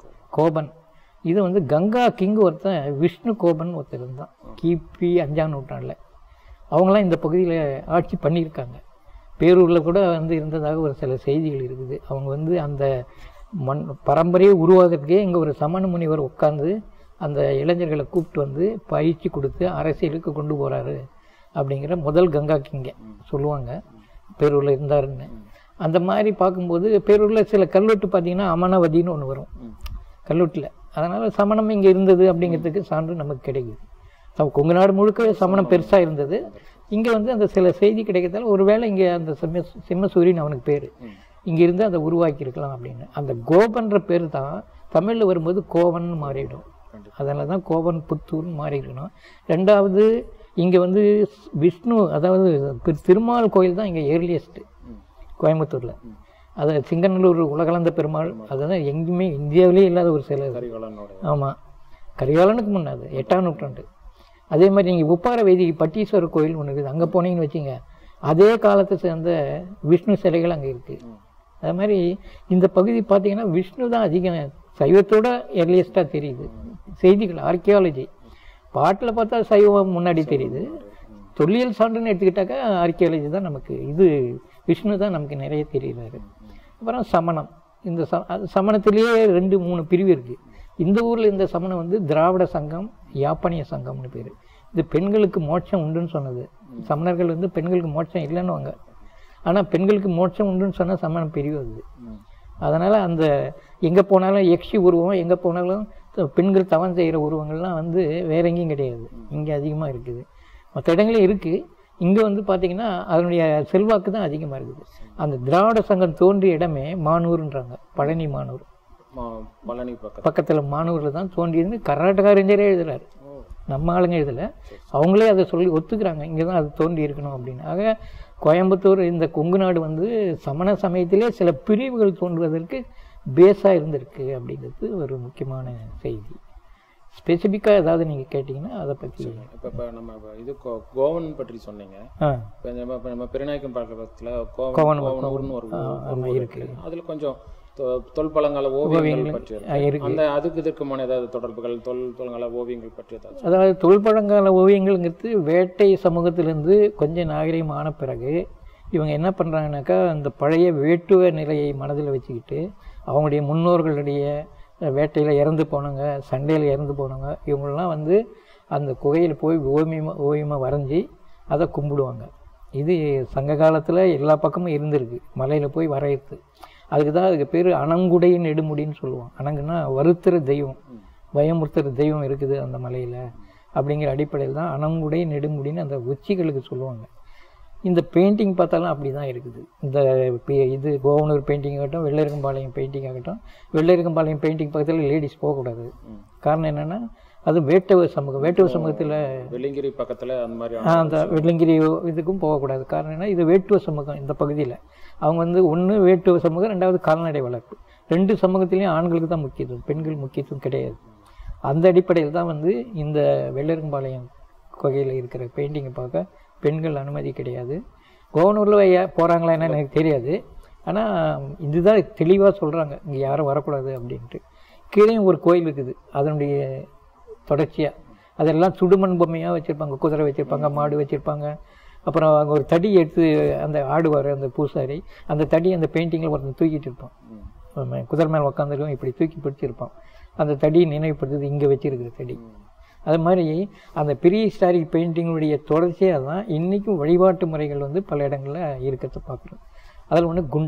கோபன் இது வந்து கங்கா கிங் ஒருத்தன் விஷ்ணு கோபன் ஒருத்தர் இருந்தான் கிபி அஞ்சாம் நூற்றாண்டில் அவங்களாம் இந்த பகுதியில் ஆட்சி பண்ணியிருக்காங்க பேரூரில் கூட வந்து இருந்ததாக ஒரு சில செய்திகள் இருக்குது அவங்க வந்து அந்த மண் பரம்பரையை உருவாகிறதுக்கே இங்கே ஒரு சமண முனிவர் உட்காந்து அந்த இளைஞர்களை கூப்பிட்டு வந்து பயிற்சி கொடுத்து அரசியலுக்கு கொண்டு போகிறாரு அப்படிங்கிற முதல் கங்கா கிங்க சொல்லுவாங்க பேரூரில் இருந்தாருன்னு அந்த மாதிரி பார்க்கும்போது பேரூரில் சில கல்வெட்டு பார்த்தீங்கன்னா அமனவதின்னு ஒன்று வரும் கல்வெட்டில் அதனால் சமணம் இங்கே இருந்தது அப்படிங்கிறதுக்கு சான்று நமக்கு கிடைக்குது ச- கொங்கு நாடு முழுக்க சமணம் பெருசாக இருந்தது இங்கே வந்து அந்த சில செய்தி கிடைக்கிறதால ஒருவேளை இங்கே அந்த சிம்ம சிம்மசூரியன் அவனுக்கு பேர் இங்கே இருந்து அதை உருவாக்கி இருக்கலாம் அப்படின்னு அந்த கோபன்ற பேர் தான் தமிழில் வரும்போது கோவன் மாறிடும் அதனால தான் கோவன் புத்தூர்னு மாறிடணும் ரெண்டாவது இங்கே வந்து விஷ்ணு அதாவது திரு- திருமால் கோயில் தான் இங்கே ஏர்லியஸ்ட்டு கோயம்புத்தூரில் அது சிங்கநல்லூர் உலகளந்த பெருமாள் அதுதான் எங்கேயுமே இந்தியாவிலே இல்லாத ஒரு சிலை அது. கரிகாலனோட ஆமாம் கரிகாலனுக்கு முன்னாது எட்டாம் நூற்றாண்டு அதே மாதிரி நீங்கள் உப்பார வேதி பட்டீஸ்வரர் கோயில் ஒன்று இருக்குது அங்கே போனீங்கன்னு வச்சுங்க அதே காலத்தை சேர்ந்த விஷ்ணு சிலைகள் அங்கே இருக்குது அது மாதிரி இந்த பகுதி பார்த்தீங்கன்னா விஷ்ணு தான் அதிகம் சைவத்தோட எர்லியஸ்ட்டாக தெரியுது செய்திகள் ஆர்கியாலஜி பாட்டில் பார்த்தா சைவம் முன்னாடி தெரியுது தொல்லியல் சான்றுன்னு எடுத்துக்கிட்டாக்கா ஆர்கியாலஜி தான் நமக்கு இது விஷ்ணு தான் நமக்கு நிறைய தெரியுறாரு அப்புறம் சமணம் இந்த ச அது சமணத்திலேயே ரெண்டு மூணு பிரிவு இருக்குது இந்த ஊரில் இந்த சமணம் வந்து திராவிட சங்கம் யாப்பனிய சங்கம்னு பேர் இது பெண்களுக்கு மோட்சம் உண்டுன்னு சொன்னது சமணர்கள் வந்து பெண்களுக்கு மோட்சம் இல்லைன்னுவாங்க ஆனால் பெண்களுக்கு மோட்சம் உண்டுன்னு சொன்ன சமண பிரிவு அது அதனால் அந்த எங்கே போனாலும் யக்ஷி உருவம் எங்கே போனாலும் த- பெண்கள் தவம் செய்கிற உருவங்கள்லாம் வந்து வேற எங்கேயும் கிடையாது இங்கே அதிகமாக இருக்குது மற்ற இடங்களும் இருக்குது இங்கே வந்து பார்த்திங்கன்னா அதனுடைய செல்வாக்கு தான் அதிகமாக இருக்குது அந்த திராவிட சங்கம் தோன்றிய இடமே மானூர்ன்றாங்க பழனி மானூர் மா- பழனி பக்கத்தில் பக்கத்தில் மானூரில் தான் தோன்றியதுன்னு கர்நாடகா அறிஞரே எழுதுறாரு நம்ம ஆளுங்க எழுதலை அவங்களே அதை சொல்லி ஒத்துக்கிறாங்க இங்கே தான் அது தோன்றி இருக்கணும் அப்படின்னு ஆக கோயம்புத்தூர் இந்த கொங்கு நாடு வந்து சமண சமயத்திலே சில பிரிவுகள் தோன்றுவதற்கு பேஸாக இருந்திருக்கு அப்படிங்கிறது ஒரு முக்கியமான செய்தி ஸ்பெசிஃபிக்காக ஏதாவது நீங்கள் கேட்டிங்கன்னா அதை பற்றி இப்போ இப்போ நம்ம இப்ப இது கோ- கோவன் பற்றி சொன்னீங்க ஆ இப்போ நம்ம இப்போ நம்ம பெருநாயக்கம் பக்கத்தில் கோவன் கோவன் கோவனூர்னு ஒரு ஊர் ஆமாம் இருக்கு அதில் கொஞ்சம் தொ- தொல்பழங்கால ஓவியங்கள் பற்றி இருக்கு. ஆ, இருக்கு அந்த அதுக்கு இதற்குமான ஏதாவது தொடர்புகள் தொல் தொல்பழங்கால ஓவியங்கள் பற்றி ஏதாவது அதாவது தொல்பழங்கால ஓவியங்கள்ங்கிறது வேட்டை சமூகத்திலேருந்து கொஞ்சம் நாகரிகம் ஆன பிறகு இவங்க என்ன பண்ணுறாங்கனாக்கா அந்த பழைய வேட்டுவ நிலையை மனதில் வச்சுக்கிட்டு அவங்களுடைய முன்னோர்களுடைய வேட்டையில் இறந்து போனவங்க சண்டையில் இறந்து போனவங்க இவங்களெல்லாம் வந்து அந்த குகையில் போய் ஓவியமாக ஓவியமாக வரைஞ்சி அதை கும்பிடுவாங்க இது சங்க காலத்தில் எல்லா பக்கமும் இருந்திருக்கு மலையில் போய் வரையிறது அதுக்கு தான் அதுக்கு பேர் அணங்குடை நெடுமுடின்னு சொல்லுவோம் அணங்குனா வருத்துற தெய்வம் பயமுறுத்துற தெய்வம் இருக்குது அந்த மலையில் அப்படிங்கிற அடிப்படையில் தான் அணங்குடை நெடுமுடின்னு அந்த உச்சிகளுக்கு சொல்லுவாங்க இந்த பெயிண்டிங் பார்த்தாலும் அப்படி தான் இருக்குது இந்த பே- இது கோவனூர் பெயிண்டிங் ஆகட்டும் வெள்ளரிக்கம்பாளையம் பெயிண்டிங் ஆகட்டும் வெள்ளரிக்கம்பாளையம் பெயிண்டிங் பக்கத்தில் லேடிஸ் போகக்கூடாது காரணம் என்னென்னா அது வேட்டுவ சமூகம் வேட்டுவ சமூகத்தில் வெள்ளிங்கிரி பக்கத்தில் அந்த மாதிரி அந்த வெள்ளங்கிரி இதுக்கும் போகக்கூடாது காரணம் என்ன இது வேட்டுவ சமூகம் இந்த பகுதியில் அவங்க வந்து ஒன்று வேட்டுவ சமூகம் ரெண்டாவது கால்நடை வளர்ப்பு ரெண்டு சமூகத்திலையும் ஆண்களுக்கு தான் முக்கியத்துவம் பெண்கள் முக்கியத்துவம் கிடையாது அந்த அடிப்படையில் தான் வந்து இந்த வெள்ளரும்பாளையம் குகையில் இருக்கிற பெயிண்டிங்கை பார்க்க பெண்கள் அனுமதி கிடையாது கோவனூரில் போகிறாங்களா என்னன்னு எனக்கு தெரியாது ஆனால் இதுதான் தெளிவாக சொல்கிறாங்க இங்கே யாரும் வரக்கூடாது அப்படின்ட்டு கீழேயும் ஒரு கோயில் இருக்குது அதனுடைய தொடர்ச்சியாக அதெல்லாம் சுடுமண் பொம்மையாக வச்சுருப்பாங்க குதிரை வச்சுருப்பாங்க மாடு வச்சுருப்பாங்க அப்புறம் அங்கே ஒரு தடி எடுத்து அந்த ஆடுவார் அந்த பூசாரி அந்த தடி அந்த பெயிண்டிங்கில் ஒருத்தன் தூக்கிட்டு இருப்பான் ஆமா, குதிரை மேலே உட்காந்துருக்கோம் இப்படி தூக்கி பிடிச்சிருப்பான் அந்த தடியை நினைவுபடுத்துறது இங்கே வச்சிருக்கிற தடி அது மாதிரி அந்த ப்ரீ ஹிஸ்டாரிக் பெயிண்டிங்குடைய தொடர்ச்சியாக தான் இன்றைக்கும் வழிபாட்டு முறைகள் வந்து பல இடங்களில் இருக்கிறத பார்க்குறோம் அதில் ஒன்று குண்டம்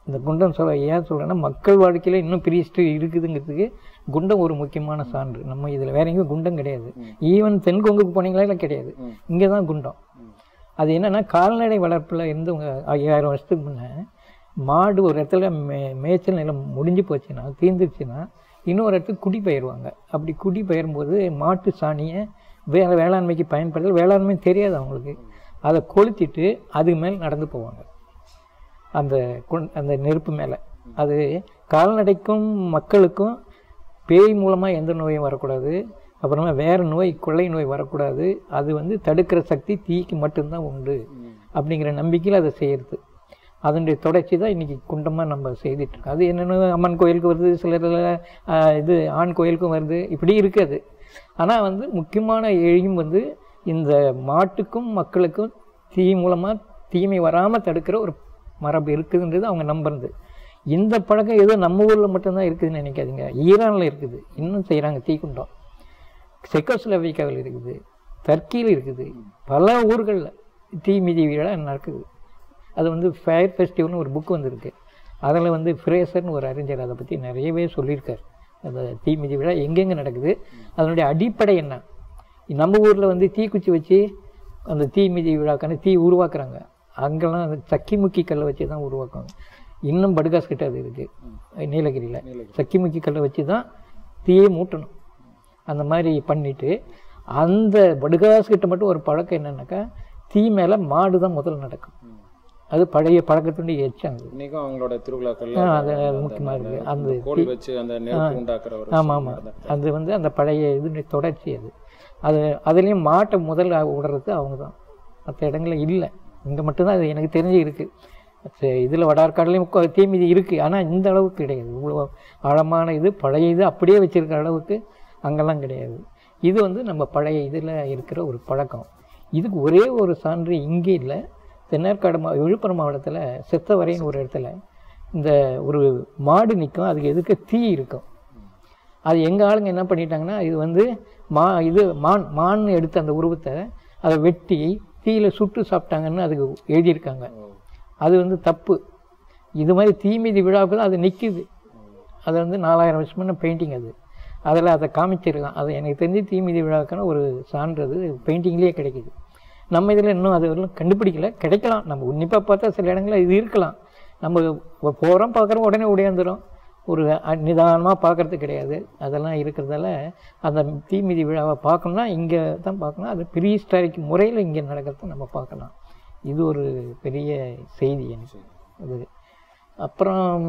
இந்த குண்டம் சொல்ல ஏன் சொல்கிறேன்னா மக்கள் வாழ்க்கையில் இன்னும் பெரிய ஹிஸ்ட்ரி இருக்குதுங்கிறதுக்கு குண்டம் ஒரு முக்கியமான சான்று நம்ம இதில் வேற எங்கேயும் குண்டம் கிடையாது ஈவன் தென்கொங்குக்கு போனீங்களா இல்லை கிடையாது இங்கே தான் குண்டம் அது என்னன்னா கால்நடை வளர்ப்பில் இருந்தவங்க ஐயாயிரம் வருஷத்துக்கு முன்னே மாடு ஒரு இடத்துல மே மேய்ச்சல் நிலம் முடிஞ்சு போச்சுன்னா தீர்ந்துருச்சுன்னா இன்னொரு இடத்துக்கு குடி பெயர்வாங்க அப்படி குடி பெயரும்போது மாட்டு சாணியை வே வேளாண்மைக்கு பயன்படுத்தல் வேளாண்மை தெரியாது அவங்களுக்கு அதை கொளுத்திட்டு அதுக்கு மேல் நடந்து போவாங்க அந்த குண் அந்த நெருப்பு மேலே அது கால்நடைக்கும் மக்களுக்கும் பேய் மூலமாக எந்த நோயும் வரக்கூடாது அப்புறமா வேறு நோய் கொள்ளை நோய் வரக்கூடாது அது வந்து தடுக்கிற சக்தி தீக்கு மட்டும்தான் உண்டு அப்படிங்கிற நம்பிக்கையில் அதை செய்கிறது அதனுடைய தொடர்ச்சி தான் இன்றைக்கி குண்டமாக நம்ம செய்துட்டு இருக்கோம் அது என்னென்னு அம்மன் கோயிலுக்கு வருது சிலர் இது ஆண் கோயிலுக்கும் வருது இப்படி இருக்குது ஆனால் வந்து முக்கியமான எழியும் வந்து இந்த மாட்டுக்கும் மக்களுக்கும் தீ மூலமாக தீமை வராமல் தடுக்கிற ஒரு மரபு இருக்குதுன்றது அவங்க நம்புறது இந்த பழக்கம் ஏதோ நம்ம ஊரில் மட்டும்தான் இருக்குதுன்னு நினைக்காதீங்க ஈரானில் இருக்குது இன்னும் செய்கிறாங்க தீக்குண்டம் செக்கோஸ்லோவேக்கியாவில் இருக்குது டர்க்கியில் இருக்குது பல ஊர்களில் தீ மிதி விழா நடக்குது அது வந்து ஃபயர் ஃபெஸ்டிவல்னு ஒரு புக் வந்திருக்கு அதில் வந்து ஃப்ரேசர்னு ஒரு அறிஞர் அதை பற்றி நிறையவே சொல்லியிருக்கார் அந்த தீ மிதி விழா எங்கெங்கே நடக்குது அதனுடைய அடிப்படை என்ன நம்ம ஊரில் வந்து தீக்குச்சி வச்சு அந்த தீ மிதி விழாக்கான தீ உருவாக்குறாங்க அங்கெல்லாம் அந்த சக்கி முக்கி கல்லை வச்சு தான் உருவாக்குவாங்க இன்னும் படுகாஸ் கிட்ட அது இருக்குது நீலகிரியில் சக்கி முக்கி கல்லை வச்சு தான் தீயை மூட்டணும் அந்த மாதிரி பண்ணிட்டு அந்த படுகாஸ் கிட்ட மட்டும் ஒரு பழக்கம் என்னன்னாக்கா தீ மேலே மாடு தான் முதல்ல நடக்கும் அது பழைய பழக்கத்துடைய எச்சம் அது இன்னைக்கும் அவங்களோட திருவிழாக்கள்ல ஆ, அது முக்கியமாக இருக்குது அந்த கோழி வச்சு அந்த நெருப்பு உண்டாக்குற ஒரு ஆமாம் ஆமாம் அது வந்து அந்த பழைய இது தொடர்ச்சி அது அது அதுலேயும் மாட்டை முதல்ல விடுறது அவங்க தான் மற்ற இடங்களில் இல்லை இங்கே மட்டும்தான் அது எனக்கு தெரிஞ்சு இருக்குது இதில் வடார்காடுலேயும் கொ- தீமிதி இருக்குது ஆனால் இந்த அளவுக்கு கிடையாது இவ்வளோ ஆழமான இது பழைய இது அப்படியே வச்சிருக்கிற அளவுக்கு அங்கெல்லாம் கிடையாது இது வந்து நம்ம பழைய இதில் இருக்கிற ஒரு பழக்கம் இதுக்கு ஒரே ஒரு சான்று இங்கே இல்லை தென்னார்காடு மா விழுப்புரம் மாவட்டத்தில் செத்தவரைன்னு ஒரு இடத்துல இந்த ஒரு மாடு நிற்கும் அதுக்கு எதுக்கு தீ இருக்கும் அது எங்கள் ஆளுங்க என்ன பண்ணிட்டாங்கன்னா இது வந்து மா இது மான் மான் எடுத்த அந்த உருவத்தை அதை வெட்டி தீயில சுட்டு சாப்பிட்டாங்கன்னு அதுக்கு எழுதியிருக்காங்க அது வந்து தப்பு இது மாதிரி தீமிதி விழாவுக்கு அது நிற்கிது அது வந்து நாலாயிரம் வருஷமான பெயிண்டிங் அது அதில் அதை காமிச்சிருக்கான் அது எனக்கு தெரிஞ்சு தீமிதி விழாவுக்கான ஒரு சான்றது பெயிண்டிங்லேயே கிடைக்குது நம்ம இதில் இன்னும் அது வரலும் கண்டுபிடிக்கல கிடைக்கலாம் நம்ம உன்னிப்பாக பார்த்தா சில இடங்களில் இது இருக்கலாம் நம்ம போகிறோம் பார்க்குறோம் உடனே உடையாந்துடும் ஒரு நிதானமாக பார்க்கறது கிடையாது அதெல்லாம் இருக்கிறதால அந்த தீமிதி விழாவை பார்க்கணும்னா இங்கே தான் பார்க்கணும் அது ப்ரீ ஹிஸ்டாரிக் முறையில் இங்கே நடக்கிறத நம்ம பார்க்கலாம் இது ஒரு பெரிய செய்தி எனக்கு அது அப்புறம்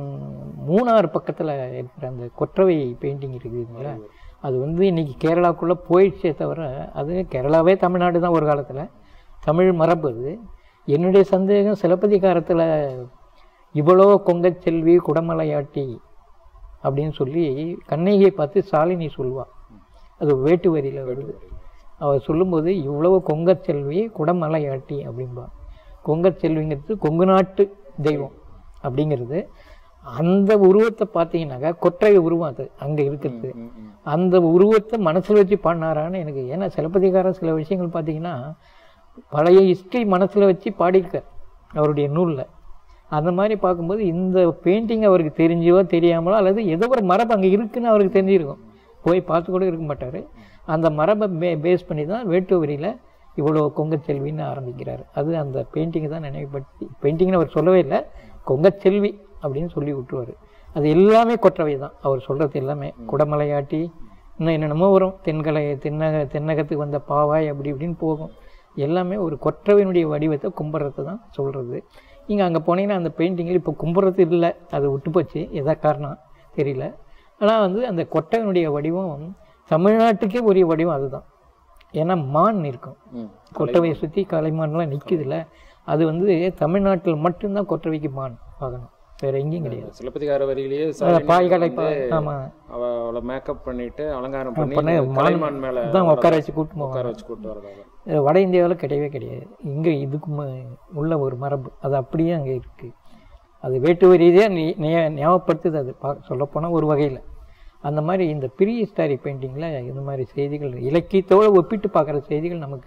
மூணார் பக்கத்தில் இருக்கிற அந்த கொற்றவை பெயிண்டிங் இருக்குதுங்களா அது வந்து இன்னைக்கு கேரளாக்குள்ளே போயிடுச்சே தவிர அது கேரளாவே தமிழ்நாடு தான் ஒரு காலத்தில் தமிழ் மரபு அது என்னுடைய சந்தேகம் சிலப்பதிகாரத்தில் இவ்வளோ கொங்கச் செல்வி குடமலையாட்டி அப்படின்னு சொல்லி கண்ணகியை பார்த்து சாலினி சொல்வா அது வேட்டு வரியில் வருது அவள் சொல்லும்போது இவ்வளவு கொங்கச் செல்வி குடமலையாட்டி அப்படின்பா கொங்கச் செல்விங்கிறது கொங்கு நாட்டு தெய்வம் அப்படிங்கிறது அந்த உருவத்தை பார்த்தீங்கன்னாக்கா கொற்றை உருவம் அது அங்கே இருக்கிறது அந்த உருவத்தை மனசில் வச்சு பாடினாரான்னு எனக்கு ஏன்னா சிலப்பதிகாரம் சில விஷயங்கள் பார்த்தீங்கன்னா பழைய ஹிஸ்ட்ரி மனசில் வச்சு பாடியிருக்கார் அவருடைய நூலில் அந்த மாதிரி பார்க்கும்போது இந்த பெயிண்டிங் அவருக்கு தெரிஞ்சோ தெரியாமலோ அல்லது ஏதோ ஒரு மரபு அங்கே இருக்குன்னு அவருக்கு தெரிஞ்சிருக்கும் போய் பார்த்து கூட இருக்க மாட்டார் அந்த மரபை பே பேஸ் பண்ணி தான் வேட்டுவரியில் இவ்வளோ கொங்கச்செல்வின்னு ஆரம்பிக்கிறார் அது அந்த பெயிண்டிங்கை தான் நினைவுபடுத்தி பெயிண்டிங்னு அவர் சொல்லவே இல்லை கொங்கச்செல்வி அப்படின்னு சொல்லி விட்டுருவார் அது எல்லாமே கொற்றவை தான் அவர் சொல்கிறது எல்லாமே குடமலையாட்டி இன்னும் என்னென்னமோ வரும் தென்கலை தென்னக தென்னகத்துக்கு வந்த பாவாய் அப்படி இப்படின்னு போகும் எல்லாமே ஒரு கொற்றவையினுடைய வடிவத்தை கும்பிட்றது தான் சொல்கிறது நீங்கள் அங்கே போனீங்கன்னா அந்த பெயிண்டிங்கில் இப்போ கும்பிட்றது இல்லை அது விட்டு போச்சு எதா காரணம் தெரியல ஆனால் வந்து அந்த கொட்டையினுடைய வடிவம் தமிழ்நாட்டுக்கே உரிய வடிவம் அதுதான் ஏன்னா மான் இருக்கும் ம். கொட்டவையை சுற்றி கலைமான்லாம் நிற்குதுல்ல அது வந்து தமிழ்நாட்டில் மட்டும்தான் கொட்டவைக்கு மான் பார்க்கணும் வேற எங்கேயும் கிடையாது சிலப்பதிகார வரியிலேயே பாய்களை பா ஆமாம் அவ அவளை மேக்கப் பண்ணிட்டு அலங்காரம் பண்ணி பண்ண கலைமான் மேல தான் உட்கார வச்சு கூட்டு போவாங்க உட்கார வச்சு கூட்டு வரதாக இது வட இந்தியாவில் கிடையவே கிடையாது இங்கே இதுக்கு ம- உள்ள ஒரு மரபு அது அப்படியே அங்கே இருக்குது அது வேட்டுவ ரீதியாக நீ நியா- ஞாபகப்படுத்துது அது பா சொல்லப்போனால் ஒரு வகையில் அந்த மாதிரி இந்த ப்ரீ ஹிஸ்டாரிக் பெயிண்டிங்கில் இந்த மாதிரி செய்திகள் இலக்கியத்தோடு ஒப்பிட்டு பார்க்குற செய்திகள் நமக்கு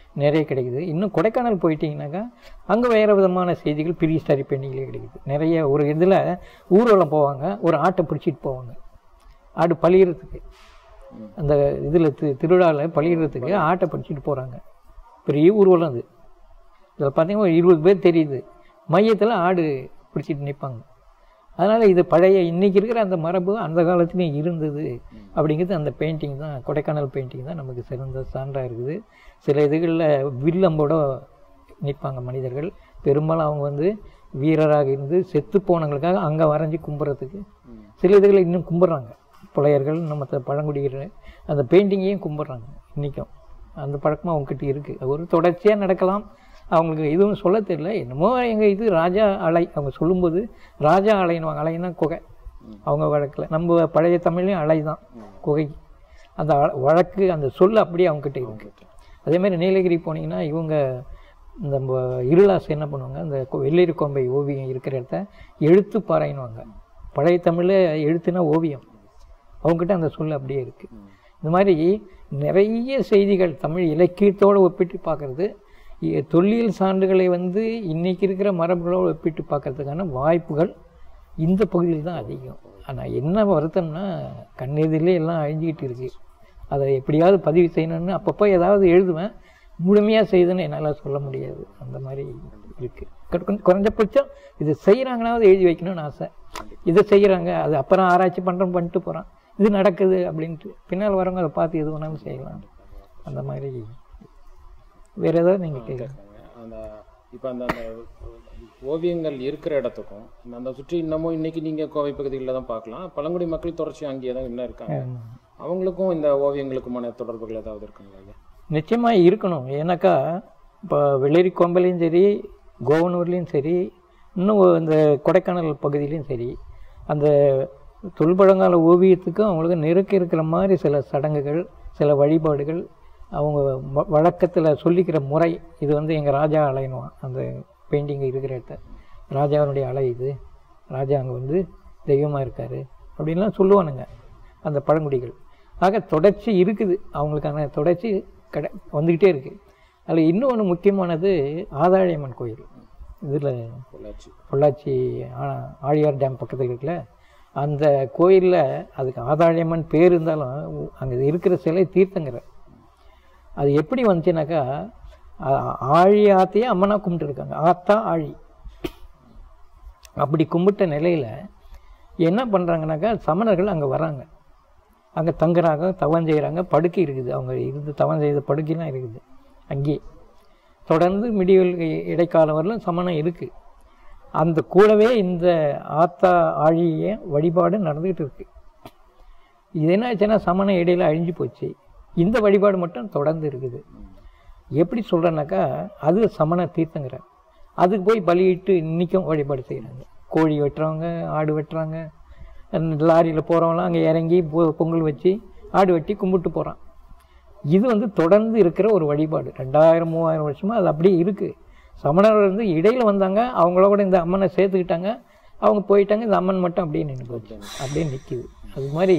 நிறைய கிடைக்குது இன்னும் கொடைக்கானல் போயிட்டீங்கன்னாக்கா அங்கே வேறு விதமான செய்திகள் பெரிய ஸ்டாரி பெண்டிங்லேயே கிடைக்குது நிறைய ஒரு இதில் ஊர்வலம் போவாங்க ஒரு ஆட்டை பிடிச்சிட்டு போவாங்க ஆடு பழியறதுக்கு அந்த இதில் தி திருவிழாவில் பழியறதுக்கு ஆட்டை பிடிச்சிட்டு போகிறாங்க பெரிய ஊர்வலம் அது இதில் பார்த்தீங்கன்னா ஒரு இருபது பேர் தெரியுது மையத்தில் ஆடு பிடிச்சிட்டு நிற்பாங்க அதனால் இது பழைய இன்னைக்கு இருக்கிற அந்த மரபு அந்த காலத்துலேயும் இருந்தது அப்படிங்கிறது அந்த பெயிண்டிங் தான் கொடைக்கானல் பெயிண்டிங் தான் நமக்கு சிறந்த சான்றாக இருக்குது சில இதுகளில் வில்லம்போட நிற்பாங்க மனிதர்கள் பெரும்பாலும் அவங்க வந்து வீரராக இருந்து செத்து போனவங்களுக்காக அங்கே வரைஞ்சி கும்பிட்றதுக்கு சில இதுகளை இன்னும் கும்பிட்றாங்க புலையர்கள் நம்ம த- பழங்குடியினர் அந்த பெயிண்டிங்கையும் கும்பிட்றாங்க இன்றைக்கும் அந்த பழக்கமும் அவங்ககிட்ட இருக்குது அது ஒரு தொடர்ச்சியாக நடக்கலாம் அவங்களுக்கு எதுவும் சொல்ல தெரியல என்னமோ எங்கள் இது ராஜா அலை அவங்க சொல்லும்போது ராஜா அலைன்னுவாங்க அலைன்னா குகை அவங்க வழக்கில் நம்ம பழைய தமிழ்லையும் அலை தான் குகை அந்த அ- வழக்கு அந்த சொல் அப்படியே அவங்ககிட்ட இருக்குது அதே மாதிரி நீலகிரி போனீங்கன்னா இவங்க இந்த நம்ம இருளாசு என்ன பண்ணுவாங்க அந்த கொ- வெள்ளேரி கோம்பை ஓவியம் இருக்கிற இடத்த எழுத்து பாறைன்னுவாங்க பழைய தமிழில் எழுத்துனா ஓவியம் அவங்ககிட்ட அந்த சொல் அப்படியே இருக்குது இந்த மாதிரி நிறைய செய்திகள் தமிழ் இலக்கியத்தோடு ஒப்பிட்டு பார்க்கறது இ- தொல்லியல் சான்றுகளை வந்து இன்னைக்கு இருக்கிற மரபுகளோடு ஒப்பிட்டு பார்க்கறதுக்கான வாய்ப்புகள் இந்த பகுதியில் தான் அதிகம் ஆனால் என்ன வருத்தம்னா கண்ணெதிரிலே எல்லாம் அழிஞ்சிக்கிட்டு இருக்கு அதை எப்படியாவது பதிவு செய்யணும்னு அப்பப்போ ஏதாவது எழுதுவேன் முழுமையாக செய்யுதுன்னு என்னால் சொல்ல முடியாது அந்த மாதிரி இருக்குது குறைஞ்சபட்சம் இது செய்கிறாங்கனாவது எழுதி வைக்கணும்னு ஆசை இதை செய்கிறாங்க அது அப்புறம் ஆராய்ச்சி பண்ணுறோம் பண்ணிட்டு போகிறான் இது நடக்குது அப்படின்ட்டு பின்னால் வரவங்க அதை பார்த்து எது வேணாலும் செய்யலாம் அந்த மாதிரி வேறு ஏதாவது நீங்கள் கேட்குறேன் அந்த இப்போ அந்த அந்த ஓவியங்கள் இருக்கிற இடத்துக்கும் அந்த சுற்றி இன்னமும் இன்னைக்கு நீங்கள் கோவை பகுதிகளில் தான் பார்க்கலாம் பழங்குடி மக்கள் தொடர்ச்சி அங்கேயே தான் இன்னும் இருக்காங்க அவங்களுக்கும் இந்த ஓவியங்களுக்குமான தொடர்புகள் ஏதாவது இருக்குங்களா ஐயா நிச்சயமாக இருக்கணும் ஏன்னாக்கா இப்போ வெள்ளேரி கோம்பலையும் சரி கோவனூர்லேயும் சரி இன்னும் இந்த கொடைக்கானல் பகுதியிலையும் சரி அந்த தொல்பழங்கால ஓவியத்துக்கும் அவங்களுக்கு நெருக்க இருக்கிற மாதிரி சில சடங்குகள் சில வழிபாடுகள் அவங்க வ- வழக்கத்தில் சொல்லிக்கிற முறை இது வந்து எங்கள் ராஜா அலைனுவான் அந்த பெயிண்டிங் இருக்கிற இடத்த ராஜாவினுடைய அலை இது ராஜா அங்கே வந்து தெய்வமாக இருக்கார் அப்படின்லாம் சொல்லுவானுங்க அந்த பழங்குடிகள் ஆக தொடர்ச்சி இருக்குது அவங்களுக்கான தொடர்ச்சி கடை வந்துக்கிட்டே இருக்குது அதில் இன்னொன்று முக்கியமானது ஆதாழியம்மன் கோயில் இதில் பொள்ளாச்சி பொள்ளாச்சி ஆ- ஆழியார் டேம் பக்கத்தில் இருக்குல்ல அந்த கோயிலில் அதுக்கு ஆதாழியம்மன் பேர் இருந்தாலும் அங்கே இருக்கிற சிலை தீர்த்தங்கிற அது எப்படி வந்துச்சுனாக்கா ஆ- ஆழி ஆத்தையே அம்மனா கும்பிட்டுருக்காங்க ஆத்தா ஆழி அப்படி கும்பிட்ட நிலையில் என்ன பண்ணுறாங்கனாக்கா சமணர்கள் அங்கே வராங்க அங்கே தங்குறாங்க தவம் செய்கிறாங்க படுக்கை இருக்குது அவங்க இருந்து தவம் செய்த படுக்கைலாம் இருக்குது அங்கேயே தொடர்ந்து மிடிவல் இடைக்காலம் வரலும் சமணம் இருக்குது அந்த கூடவே இந்த ஆத்தா ஆழிய வழிபாடு நடந்துக்கிட்டு இருக்கு இது என்னாச்சுன்னா சமணம் இடையில அழிஞ்சு போச்சு இந்த வழிபாடு மட்டும் தொடர்ந்து இருக்குது எப்படி சொல்கிறேன்னாக்கா அது சமண தீர்த்தங்கிற அதுக்கு போய் பலியிட்டு இன்றைக்கும் வழிபாடு செய்கிறாங்க கோழி வெட்டுறவங்க ஆடு வெட்டுறாங்க லாரியில் போகிறவங்களாம் அங்கே இறங்கி பொ- பொங்கல் வச்சு ஆடு வெட்டி கும்பிட்டு போகிறான் இது வந்து தொடர்ந்து இருக்கிற ஒரு வழிபாடு ரெண்டாயிரம் மூவாயிரம் வருஷமா அது அப்படியே இருக்குது சமணர்கள் வந்து இடையில வந்தாங்க அவங்களோட இந்த அம்மனை சேர்த்துக்கிட்டாங்க அவங்க போயிட்டாங்க இந்த அம்மன் மட்டும் அப்படியே நின்று போச்சு அப்படியே நிற்கிது அது மாதிரி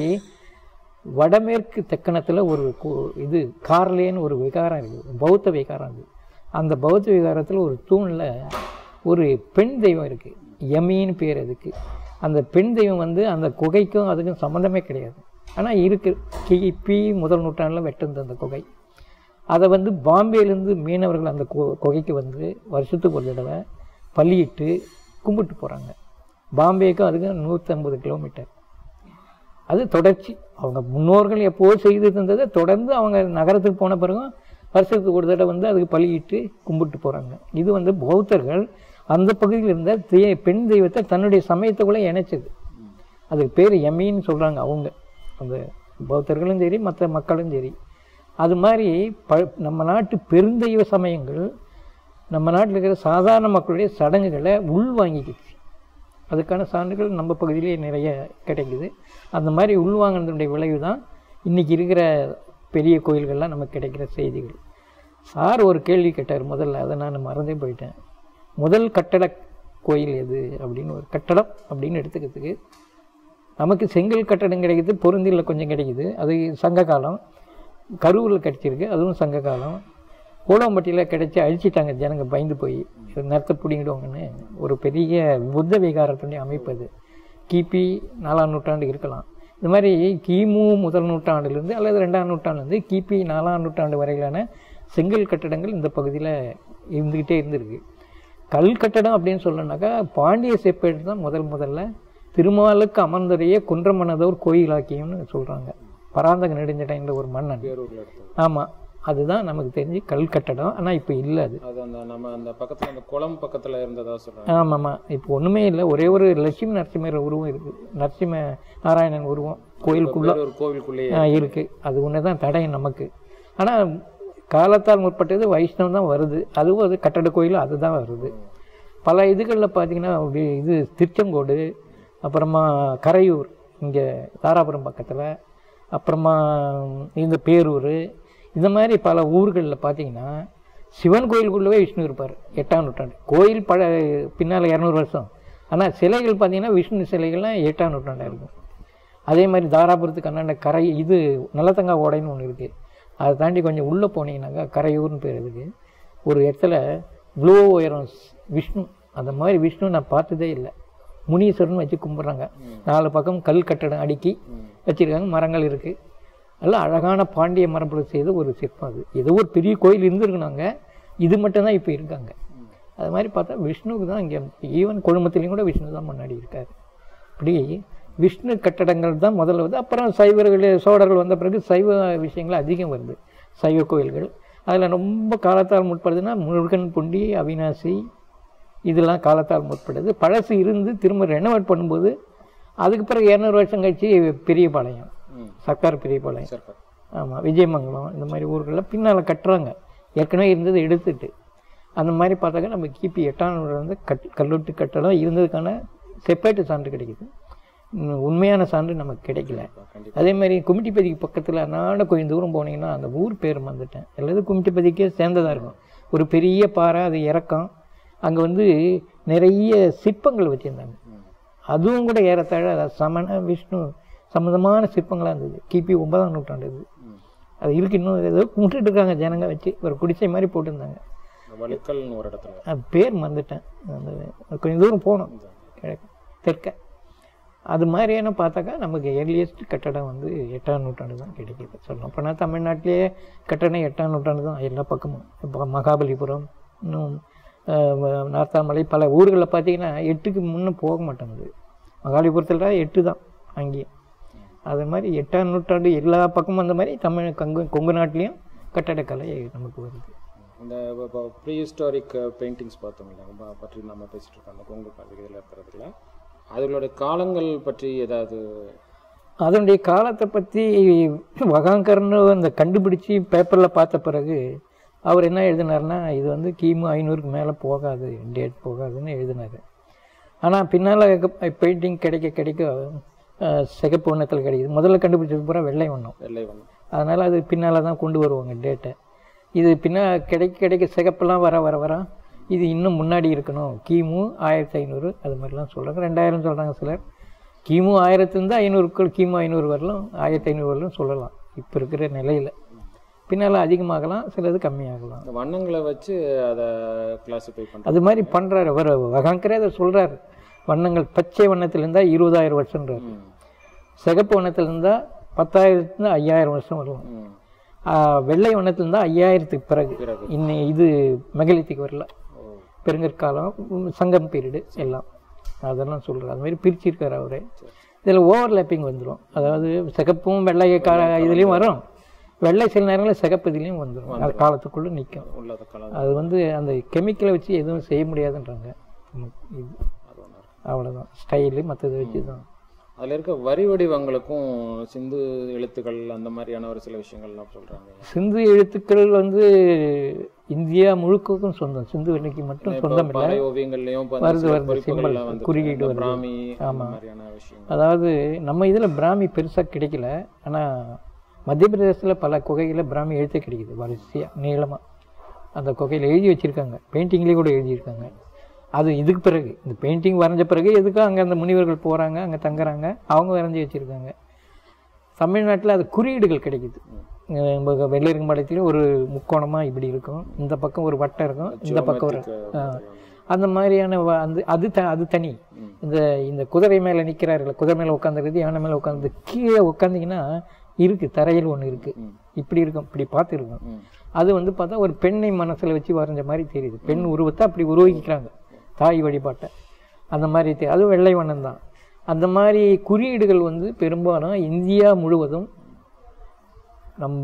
வடமேற்கு தெக்கணத்தில் ஒரு கு- இது கார்லேன்னு ஒரு விகாரம் இருக்குது பௌத்த விகாரம் அது அந்த பௌத்த விகாரத்தில் ஒரு தூணில் ஒரு பெண் தெய்வம் இருக்குது யமின்னு பேர் அதுக்கு அந்த பெண் தெய்வம் வந்து அந்த குகைக்கும் அதுக்கும் சம்மந்தமே கிடையாது ஆனால் இருக்கு கிபி முதல் நூற்றாண்டில் வெட்டிருந்த அந்த குகை அதை வந்து பாம்பேலேருந்து மீனவர்கள் அந்த கு- குகைக்கு வந்து வருஷத்துக்கு ஒரு தடவை பள்ளியிட்டு கும்பிட்டு போகிறாங்க பாம்பேக்கும் அதுக்கும் நூற்றம்பது கிலோமீட்டர் அது தொடர்ச்சி அவங்க முன்னோர்கள் எப்போ செய்து தந்ததை தொடர்ந்து அவங்க நகரத்துக்கு போன பிறகும் வருஷத்துக்கு ஒரு தடவை வந்து அதுக்கு பலியிட்டு கும்பிட்டு போகிறாங்க இது வந்து பௌத்தர்கள் அந்த பகுதியில் இருந்த தே- பெண் தெய்வத்தை தன்னுடைய சமயத்துக்குள்ளே இணைச்சது அதுக்கு பேர் யமின்னு சொல்கிறாங்க அவங்க அந்த பௌத்தர்களும் சரி மற்ற மக்களும் சரி அது மாதிரி ப நம்ம நாட்டு பெருந்தெய்வ சமயங்கள் நம்ம நாட்டில் இருக்கிற சாதாரண மக்களுடைய சடங்குகளை உள்வாங்கிக்கிச்சு அதுக்கான சான்றுகள் நம்ம பகுதியிலே நிறைய கிடைக்குது அந்த மாதிரி உள்வாங்கினதுடைய விளைவு தான் இன்றைக்கி இருக்கிற பெரிய கோயில்கள்லாம் நமக்கு கிடைக்கிற செய்திகள் சார் ஒரு கேள்வி கேட்டார் முதல்ல அதை நான் மறந்தே போயிட்டேன் முதல் கட்டட கோயில் எது அப்படின்னு ஒரு கட்டடம் அப்படின்னு எடுத்துக்கிறதுக்கு நமக்கு செங்கல் கட்டடம் கிடைக்குது பொருந்தியில் கொஞ்சம் கிடைக்குது அது சங்க காலம் கரூரில் கிடச்சிருக்கு அதுவும் சங்க காலம் கூடம்பட்டியில் கிடைச்சி அழிச்சிட்டாங்க ஜனங்க பயந்து போய் நிறத்தை பிடிங்கிடுவாங்கன்னு ஒரு பெரிய புத்த விகாரத்துடைய அமைப்பு அது கிபி நாலாம் நூற்றாண்டு இருக்கலாம் இந்த மாதிரி கிமு முதல் நூற்றாண்டுலேருந்து அல்லது ரெண்டாம் நூற்றாண்டுலேருந்து கிபி நாலாம் நூற்றாண்டு வரையிலான செங்கல் கட்டடங்கள் இந்த பகுதியில் இருந்துக்கிட்டே இருந்திருக்கு கல் கட்டடம் அப்படின்னு சொல்லணும்னாக்கா பாண்டிய செப்பேடு தான் முதல் முதல்ல திருமாலுக்கு அமர்ந்தடைய குன்றமனதோர் கோயிலாக்கியம்னு சொல்கிறாங்க பராந்தக நெடுஞ்சடைன்ற ஒரு மன்னன் பேரூர்ல எடுத்தது ஆமாம் அதுதான் நமக்கு தெரிஞ்சு கல் கட்டடம் ஆனால் இப்போ இல்லை அது அது அந்த நம்ம அந்த பக்கத்துல அந்த குளம் பக்கத்துல இருந்ததா சொல்றாங்க ஆமாம்மா இப்போ ஒன்றுமே இல்லை ஒரே ஒரு லட்சுமி நரசிம்மர் உருவம் இருக்குது நரசிம்ம நாராயணன் உருவம் கோயிலுக்குள்ள ஒரு கோவிலுக்குள்ளேயே ஆ, இருக்கு அது ஒன்று தான் தடயம் நமக்கு ஆனால் காலத்தால் முற்பட்டது வைஷ்ணவம் தான் வருது அதுவும் அது கட்டட கோயில் அதுதான் வருது பல இதுகளில் பார்த்தீங்கன்னா அப்படி இது திருச்செங்கோடு அப்புறமா கரையூர் இங்கே தாராபுரம் பக்கத்தில் அப்புறமா இந்த பேரூர் இந்த மாதிரி பல ஊர்களில் பார்த்தீங்கன்னா சிவன் கோயிலுக்குள்ளவே விஷ்ணு இருப்பார் எட்டாம் நூற்றாண்டு கோயில் பழ பின்னால் இரநூறு வருஷம் ஆனால் சிலைகள் பார்த்தீங்கன்னா விஷ்ணு சிலைகள்லாம் எட்டாம் நூற்றாண்டாக இருக்கும் அதே மாதிரி தாராபுரத்துக்கு அண்ணாண்ட கரை இது நல்லத்தங்கா ஓடைன்னு ஒன்று இருக்குது அதை தாண்டி கொஞ்சம் உள்ளே போனீங்கன்னாக்கா கரையூர்னு பேர் இதுக்கு ஒரு இடத்துல ப்ளூ உயரம் விஷ்ணு அந்த மாதிரி விஷ்ணு நான் பார்த்ததே இல்லை முனீஸ்வரன் வச்சு கும்பிட்றாங்க நாலு பக்கம் கல் கட்டடம் அடுக்கி வச்சுருக்காங்க மரங்கள் இருக்குது எல்லாம் அழகான பாண்டிய மரபுல செய்த ஒரு சிற்பம் அது ஏதோ ஒரு பெரிய கோயில் இருந்திருக்குனாங்க இது மட்டும்தான் இப்போ இருக்காங்க அது மாதிரி பார்த்தா விஷ்ணுவுக்கு தான் இங்கே ஈவன் குழுமத்துலேயும் கூட விஷ்ணு தான் முன்னாடி இருக்கார் இப்படி விஷ்ணு கட்டடங்கள் தான் முதல்ல வருது அப்புறம் சைவர்கள் சோழர்கள் வந்த பிறகு சைவ விஷயங்கள் அதிகம் வருது சைவ கோயில்கள் அதில் ரொம்ப காலத்தால் முற்படுதுன்னா முருகன் புண்டி அவினாசி இதெல்லாம் காலத்தால் முற்படுது பழசு இருந்து திரும்ப ரெனோவேட் பண்ணும்போது அதுக்கு பிறகு இரநூறு வருஷம் கழிச்சு பெரியபாளையம் ம் சர்க்கார் பெரியபாளையம் சரி ஆமாம் விஜயமங்கலம் இந்த மாதிரி ஊர்களில் பின்னால் கட்டுறாங்க ஏற்கனவே இருந்தது எடுத்துட்டு அந்த மாதிரி பார்த்தாக்க நம்ம கிபி எட்டாம் நூற்றாண்டு வந்து கட் கல்லூட்டு கட்டடம் இருந்ததுக்கான செப்பரேட்டு சான்று கிடைக்குது உம், உண்மையான சான்று நமக்கு கிடைக்கல கண்டிப்பா அதே மாதிரி குமிட்டிப்பதிக்கு பக்கத்தில் நாட கொஞ்சம் தூரம் போனீங்கன்னா அந்த ஊர் பேர் மறந்துட்டேன் அல்லது குமிட்டிப்பதிக்கே சேர்ந்ததாக இருக்கும் ஒரு பெரிய பாறை அது இறக்கம் அங்கே வந்து நிறைய சிற்பங்கள் வச்சுருந்தாங்க ம் அதுவும் கூட ஏறத்தாழ சமண விஷ்ணு சம்மந்தமான சிற்பங்களாக இருந்தது கிபி ஒன்பதாம் நூற்றாண்டு இது ம் அது இருக்கு இன்னும் ஏதோ கும்பிட்டுட்டு இருக்காங்க ஜனங்க வச்சு ஒரு குடிசை மாதிரி போட்டிருந்தாங்க வழுக்கல்னு ஒரு இடத்துல அது பேர் மறந்துட்டேன் அந்த கொஞ்சம் தூரம் போகணும் கிழக்கு தெற்க அது மாதிரியான பார்த்தாக்கா நமக்கு எர்லியஸ்ட் கட்டடம் வந்து எட்டாம் நூற்றாண்டு தான் கிடைக்கிது சொல்லணும் அப்போனா தமிழ்நாட்டிலேயே கட்டடம் எட்டாம் நூற்றாண்டு தான் எல்லா பக்கமும் இப்போ மகாபலிபுரம் இன்னும் அஹ், நார்த்தாமலை பல ஊர்களில் பார்த்தீங்கன்னா எட்டுக்கு முன்னே போக மாட்டேங்குது மகாபலிபுரத்தில் எட்டு தான் அங்கேயும் அது மாதிரி எட்டாம் நூற்றாண்டு எல்லா பக்கமும் அந்த மாதிரி தமிழ் கங்கு கொங்கு நாட்டிலையும் கட்டடக்கலை நமக்கு வருது இந்த இப்போ ப்ரீ ஹிஸ்டாரிக் பெயிண்டிங்ஸ் பார்த்தோம்ல ரொம்ப பற்றி நம்ம பேசிட்டு இருக்கோம் அந்த கொங்கு பகுதியில் இருக்கிறதுல அதுகளோட காலங்கள் பற்றி ஏதாவது அதனுடைய காலத்தை பற்றி வகாங்கர்னு அந்த கண்டுபிடிச்சி பேப்பரில் பார்த்த பிறகு அவர் என்ன எழுதினார்னா இது வந்து கிமு ஐநூறுக்கு மேலே போகாது டேட் போகாதுன்னு எழுதினார் ஆனால் பின்னால் பெயிண்டிங் கிடைக்க கிடைக்க அஹ், சிகப்பு வண்ணத்தில் கிடைக்குது முதல்ல கண்டுபிடிச்சது பூரா வெள்ளை வண்ணம் வெள்ளை வண்ணம் அதனால் அது பின்னால் தான் கொண்டு வருவாங்க டேட்டை இது பின்னா கிடைக்க கிடைக்க சிகப்பெல்லாம் வர வர வர இது இன்னும் முன்னாடி இருக்கணும் கிமு ஆயிரத்தி ஐநூறு அது மாதிரிலாம் சொல்கிறாங்க ரெண்டாயிரம் சொல்கிறாங்க சிலர் கிமு ஆயிரத்துலேருந்து ஐநூறுக்குள் கிமு ஐநூறு வரலும் ஆயிரத்தி ஐநூறு வரலும் சொல்லலாம் இப்போ இருக்கிற நிலையில் பின்னால் அதிகமாகலாம் சிலது கம்மியாகலாம் இந்த வண்ணங்களை வச்சு அதை கிளாஸிஃபை பண்ணுறது அது மாதிரி பண்ணுறாரு அவர் வகாங்கரே அதை சொல்கிறார் வண்ணங்கள் பச்சை வண்ணத்தில் இருந்தால் இருபதாயிரம் வருஷன்றார் ம் சிகப்பு வண்ணத்தில் இருந்தால் பத்தாயிரத்துலேருந்து ஐயாயிரம் வருஷம் வரும் ம் ஆ, வெள்ளை வண்ணத்தில் இருந்தால் ஐயாயிரத்துக்கு பிறகு பிறகு இன்னை இது மெகலித்துக்கு வரல ஓ பெருங்கற்காலம் உம், சங்கம் பீரியடு எல்லாம் அதெல்லாம் சொல்கிறார் அது மாதிரி பிரிச்சிருக்காரு அவரே இதில் ஓவர்லேப்பிங் வந்துடும் அதாவது சிகப்பும் வெள்ளை கா இதுலேயும் வரும் வெள்ளை சில நேரங்களில் சிகப்பு இதுலேயும் வந்துடும் அது காலத்துக்குள்ளே நிற்கும் உள்ளத கலந்து அது வந்து அந்த கெமிக்கலை வச்சு எதுவும் செய்ய முடியாதுன்றாங்க ம், இது அது ஒன்று இருக்கு அவ்வளோதான் ஸ்டைலு மற்றது வச்சு தான் அதில் இருக்க வரி வடிவங்களுக்கும் சிந்து எழுத்துக்கள் அந்த மாதிரியான ஒரு சில விஷயங்கள்லாம் சொல்கிறாங்க சிந்து எழுத்துக்கள் வந்து இந்தியா முழுக்கக்கும் சொந்தம் சிந்து வெள்ளைக்கு மட்டும் சொந்தம் இல்லை பாறை ஓவியங்கள்லையும் இப்ப அந்த வருது, சில வருது, குறிப்புகள்லாம் symbol, வந்து குறியீடு வருது. பிராமி அந்த மாதிரியான விஷயங்கள் அதாவது நம்ம இதில் பிராமி பெருசாக கிடைக்கல ஆனால் மத்திய பிரதேசத்தில் பல குகைகளில் பிராமி எழுத்தே கிடைக்குது வரிசையாக நீளமாக அந்த குகையில் எழுதி வச்சுருக்காங்க பெயிண்டிங்லேயே கூட எழுதியிருக்காங்க அது இதுக்கு பிறகு இந்த பெயிண்டிங் வரைஞ்ச பிறகு எதுக்கும் அங்கே அந்த முனிவர்கள் போகிறாங்க அங்கே தங்குறாங்க அவங்க வரைஞ்சி வச்சுருக்காங்க தமிழ்நாட்டில் அது குறியீடுகள் கிடைக்குது அஹ் நம்ம வெள்ளரிக்கம்பாளையத்துலேயும் ஒரு முக்கோணமாக இப்படி இருக்கும் இந்த பக்கம் ஒரு வட்டம் இருக்கும் இந்த பக்கம் ஒரு ஆ. அந்த மாதிரியான வ- அந்த அது த அது தனி இந்த இந்த குதிரை மேலே நிற்கிறார்கள் குதிரை மேலே உட்காந்துருக்குது யானை மேலே உட்காந்து கீழே உட்காந்திங்கன்னா இருக்குது தரையில் ஒன்று இருக்குது இப்படி இருக்கும் இப்படி பார்த்துருக்கோம் அது வந்து பார்த்தா ஒரு பெண்ணை மனசில் வச்சு வரைஞ்ச மாதிரி தெரியுது பெண் உருவத்தை அப்படி உருவாக்கிக்கிறாங்க தாய் வழிபாட்டை அந்த மாதிரி தெ- அதுவும் வெள்ளை வண்ணம் தான் அந்த மாதிரி குறியீடுகள் வந்து பெரும்பாலும் இந்தியா முழுவதும் நம்ம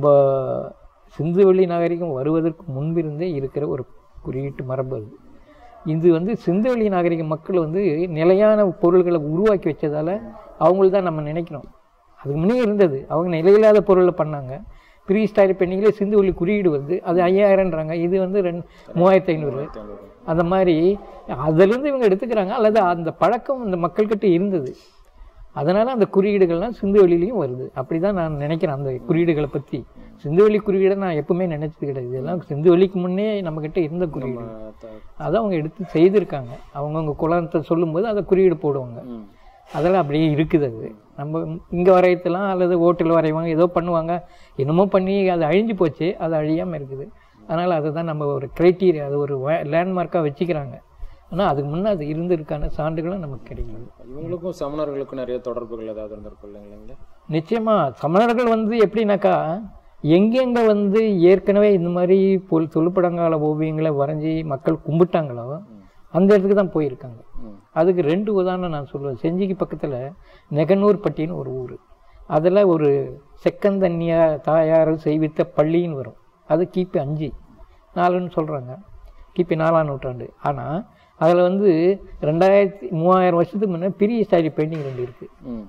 சிந்துவெளி நாகரிகம் வருவதற்கு முன்பிருந்தே இருக்கிற ஒரு குறியீட்டு மரபு அது இது வந்து சிந்துவெளி நாகரிக மக்கள் வந்து நிலையான பொருள்களை உருவாக்கி வச்சதால அவங்கள தான் நம்ம நினைக்கிறோம் அதுக்கு முன்னே இருந்தது அவங்க நிலையில்லாத பொருளை பண்ணாங்க ப்ரீ ஸ்டைல் பெண்ணிங்களே சிந்துவெளி குறியீடு வந்து அது ஐயாயிரம்ன்றாங்க இது வந்து ரெண்டு மூவாயிரத்தி ஐநூறு அந்த மாதிரி அதிலிருந்து இவங்க எடுத்துக்கிறாங்க அல்லது அந்த பழக்கம் இந்த மக்கள்கிட்ட இருந்தது அதனால அந்த குறியீடுகள்லாம் சிந்துவெளிலையும் வருது அப்படி தான் நான் நினைக்கிறேன் அந்த குறியீடுகளை பற்றி சிந்துவெளி குறியீடை நான் எப்பவுமே நினைச்சது கிடையாது இதெல்லாம் சிந்துவெளிக்கு முன்னே நம்மக்கிட்ட இருந்த குறியீடு அதை அவங்க எடுத்து செய்திருக்காங்க அவங்கவுங்க குலத்தை சொல்லும்போது அதை குறியீடு போடுவாங்க அதெல்லாம் அப்படியே இருக்குது அது நம்ம இங்கே வரையத்தெல்லாம் அல்லது ஓட்டில் வரைவாங்க ஏதோ பண்ணுவாங்க என்னமோ பண்ணி அது அழிஞ்சு போச்சு அது அழியாமல் இருக்குது அதனால் அதை தான் நம்ம ஒரு க்ரைட்டீரியா அது ஒரு லேண்ட்மார்க்காக வச்சுக்கிறாங்க ஆனால் அதுக்கு முன்னே அது இருந்திருக்கான சான்றுகளும் நமக்கு கிடைக்குது இவங்களுக்கும் சமணர்களுக்கும் நிறைய தொடர்புகள் ஏதாவது இருந்திருக்கும் இல்லைங்களா நிச்சயமாக சமணர்கள் வந்து எப்படின்னாக்கா எங்கெங்கே வந்து ஏற்கனவே இந்த மாதிரி பொல் தொல்படங்கால ஓவியங்களை வரைஞ்சி மக்கள் கும்பிட்டாங்களோ அந்த இடத்துக்கு தான் போயிருக்காங்க அதுக்கு ரெண்டு உதாரணம் நான் சொல்லுவேன் செஞ்சிக்கு பக்கத்தில் நெகனூர்பட்டின்னு ஒரு ஊர் அதில் ஒரு செக்கந்தன்னியா தாயார் செய்வித்த பள்ளின்னு வரும் அது கிபி அஞ்சு நாலுன்னு சொல்கிறாங்க கிபி நாலாம் நூற்றாண்டு ஆனால் அதில் வந்து ரெண்டாயிரத்தி மூவாயிரம் வருஷத்துக்கு முன்னே பெரிய ஸ்டைல் பெயிண்டிங் ரெண்டு இருக்குது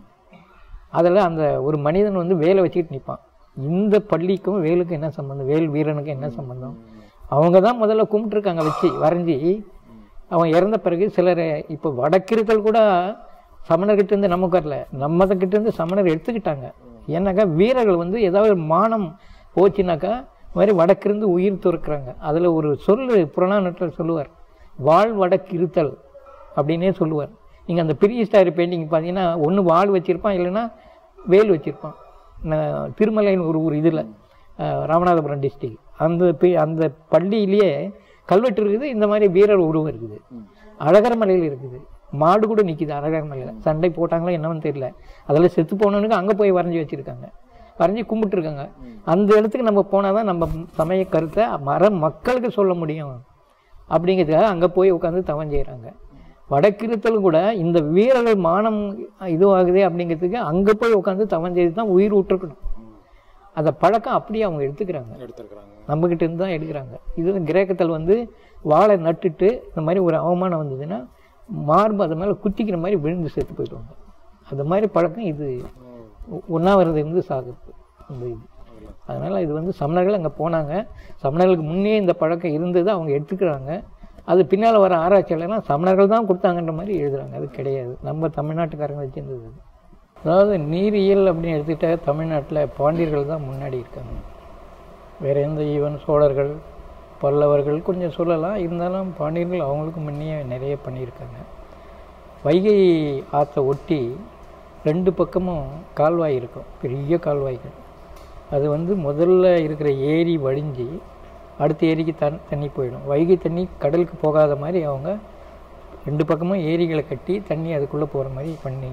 அதில் அந்த ஒரு மனிதன் வந்து வேலை வச்சுக்கிட்டு நிற்பான் இந்த பள்ளிக்கும் வேலுக்கும் என்ன சம்பந்தம் வேல் வீரனுக்கும் என்ன சம்பந்தம் அவங்க தான் முதல்ல கும்பிட்டுருக்காங்க வச்சு வரைஞ்சி அவன் இறந்த பிறகு சிலர் இப்போ வடக்கிருத்தல் கூட சமணர்கிட்ட இருந்து நமக்கு வரல நம்மகிட்ட இருந்து சமணர் எடுத்துக்கிட்டாங்க ஏன்னாக்கா வீரர்கள் வந்து ஏதாவது மானம் போச்சுனாக்கா இந்த மாதிரி வடக்கிருந்து உயிர் துறக்கிறாங்க அதில் ஒரு சொல்லு புறநானூற்றில் சொல்லுவார் வாழ் வடக்கிருத்தல் அப்படின்னே சொல்லுவார் நீங்கள் அந்த பெரிய ஸ்டார் பெயிண்டிங் பார்த்தீங்கன்னா ஒன்று வாள் வச்சுருப்பான் இல்லைன்னா வேல் வச்சுருப்பான் ந- திருமலைன்னு ஒரு ஊர் இதில் ராமநாதபுரம் டிஸ்ட்ரிக்ட் அந்த பி- அந்த பள்ளியிலேயே கல்வெட்டு இருக்குது இந்த மாதிரி வீரர் உருவம் இருக்குது அழகர் மலையில் இருக்குது மாடு கூட நிற்கிது அழகர் மலையில் சண்டை போட்டாங்களோ என்னன்னு தெரியல அதில் செத்து போனவனுக்கு அங்கே போய் வரைஞ்சி வச்சுருக்காங்க வரைஞ்சி கும்பிட்டுருக்காங்க அந்த இடத்துக்கு நம்ம போனால் தான் நம்ம சமய கருத்தை மர மக்களுக்கு சொல்ல முடியும் அப்படிங்கிறதுக்காக அங்கே போய் உட்காந்து தவம் செய்கிறாங்க வடக்கிருத்தலும் கூட இந்த வீரர்கள் மானம் இதுவாகுதே அப்படிங்கிறதுக்கு அங்கே போய் உட்காந்து தவம் செய்து தான் உயிர் விட்டுருக்கணும் அந்த பழக்கம் அப்படியே அவங்க எடுத்துக்கிறாங்க எடுத்திருக்கிறாங்க நம்மக்கிட்ட இருந்து தான் எடுக்கிறாங்க இது கிரேக்கத்தில் வந்து வாழை நட்டுட்டு இந்த மாதிரி ஒரு அவமானம் வந்ததுன்னா மார்பு அது மேலே குத்திக்கிற மாதிரி விழுந்து செத்து போயிடுவாங்க அது மாதிரி பழக்கம் இது ஒன்றாவது இருந்து சாகுது இந்த இது அதனால் இது வந்து சமணர்கள் அங்கே போனாங்க சமணர்களுக்கு முன்னே இந்த பழக்கம் இருந்தது அவங்க எடுத்துக்கிறாங்க அது பின்னால் வர ஆராய்ச்சியாளர்லாம் சமணர்கள் தான் கொடுத்தாங்கன்ற மாதிரி எழுதுறாங்க அது கிடையாது நம்ம தமிழ்நாட்டுக்காரங்க வச்சிருந்தது அது. அதாவது நீரியல் அப்படின்னு எடுத்துக்கிட்டா தமிழ்நாட்டில் பாண்டியர்கள் தான் முன்னாடி இருக்காங்க வேறு எந்த ஈவன் சோழர்கள் பல்லவர்கள் கொஞ்சம் சொல்லலாம் இருந்தாலும் பாண்டியர்கள் அவங்களுக்கு முன்னே நிறைய பண்ணியிருக்காங்க வைகை ஆற்றை ஒட்டி ரெண்டு பக்கமும் கால்வாய் இருக்கும் பெரிய கால்வாய்கள் அது வந்து முதல்ல இருக்கிற ஏரி வடிஞ்சு அடுத்த ஏரிக்கு தண் தண்ணி போயிடும் வைகை தண்ணி கடலுக்கு போகாத மாதிரி அவங்க ரெண்டு பக்கமும் ஏரிகளை கட்டி தண்ணி அதுக்குள்ளே போகிற மாதிரி பண்ணி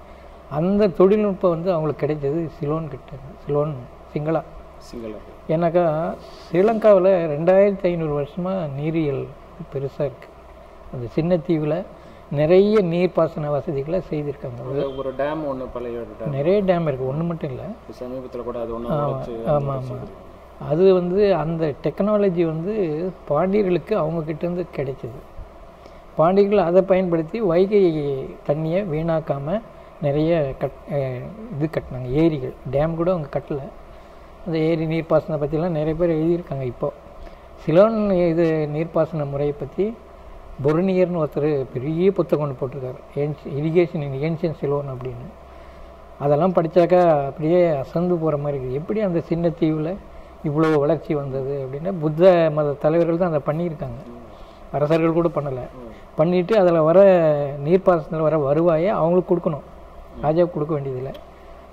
அந்த தொழில்நுட்பம் வந்து அவங்களுக்கு கிடைச்சது சிலோன் கிட்ட சிலோன் சிங்களா சிங்களர் ஏன்னாக்கா ஸ்ரீலங்காவில் ரெண்டாயிரத்தி ஐநூறு வருஷமாக நீரியல் பெருசாக இருக்குது அந்த சின்ன தீவில் நிறைய நீர்ப்பாசன வசதிகளை செய்திருக்காங்க ஒரு- ஒரு டேம் ஒன்று பழைய டேம் நிறைய டேம் இருக்குது ஒன்று மட்டும் இல்லை சமீபத்தில் கூட அது ஒன்று வச்சு ஆமாம் ஆமாம் அது வந்து அந்த டெக்னாலஜி வந்து பாண்டியர்களுக்கு அவங்க கிட்டேருந்து கிடைச்சது பாண்டியர்கள் அதை பயன்படுத்தி வைகை தண்ணியை வீணாக்காமல் நிறைய கட் அஹ் இது கட்டினாங்க ஏரிகள் டேம் கூட அவங்க கட்டலை அந்த ஏரி நீர்ப்பாசனம் பற்றிலாம் நிறைய பேர் எழுதியிருக்காங்க இப்போ சிலோன் இது நீர்ப்பாசன முறையை பற்றி பொருணியர்னு ஒருத்தர் பெரிய புத்தகம் ஒன்று போட்டிருக்காரு ஏன்ஸ் இரிகேஷன் இன் ஏன்ஷியன் சிலோன் அப்படின்னு அதெல்லாம் படித்தாக்கா அப்படியே அசந்து போகிற மாதிரி இருக்குது எப்படி அந்த சின்ன தீவில் இவ்வளோ வளர்ச்சி வந்தது அப்படின்னா புத்த மத தலைவர்கள் தான் அதை பண்ணியிருக்காங்க அரசர்கள் கூட பண்ணலை பண்ணிட்டு அதில் வர நீர்ப்பாசனத்தில் வர வருவாயை அவங்களுக்கு கொடுக்கணும் ராஜாவுக்கு கொடுக்க வேண்டியதில்லை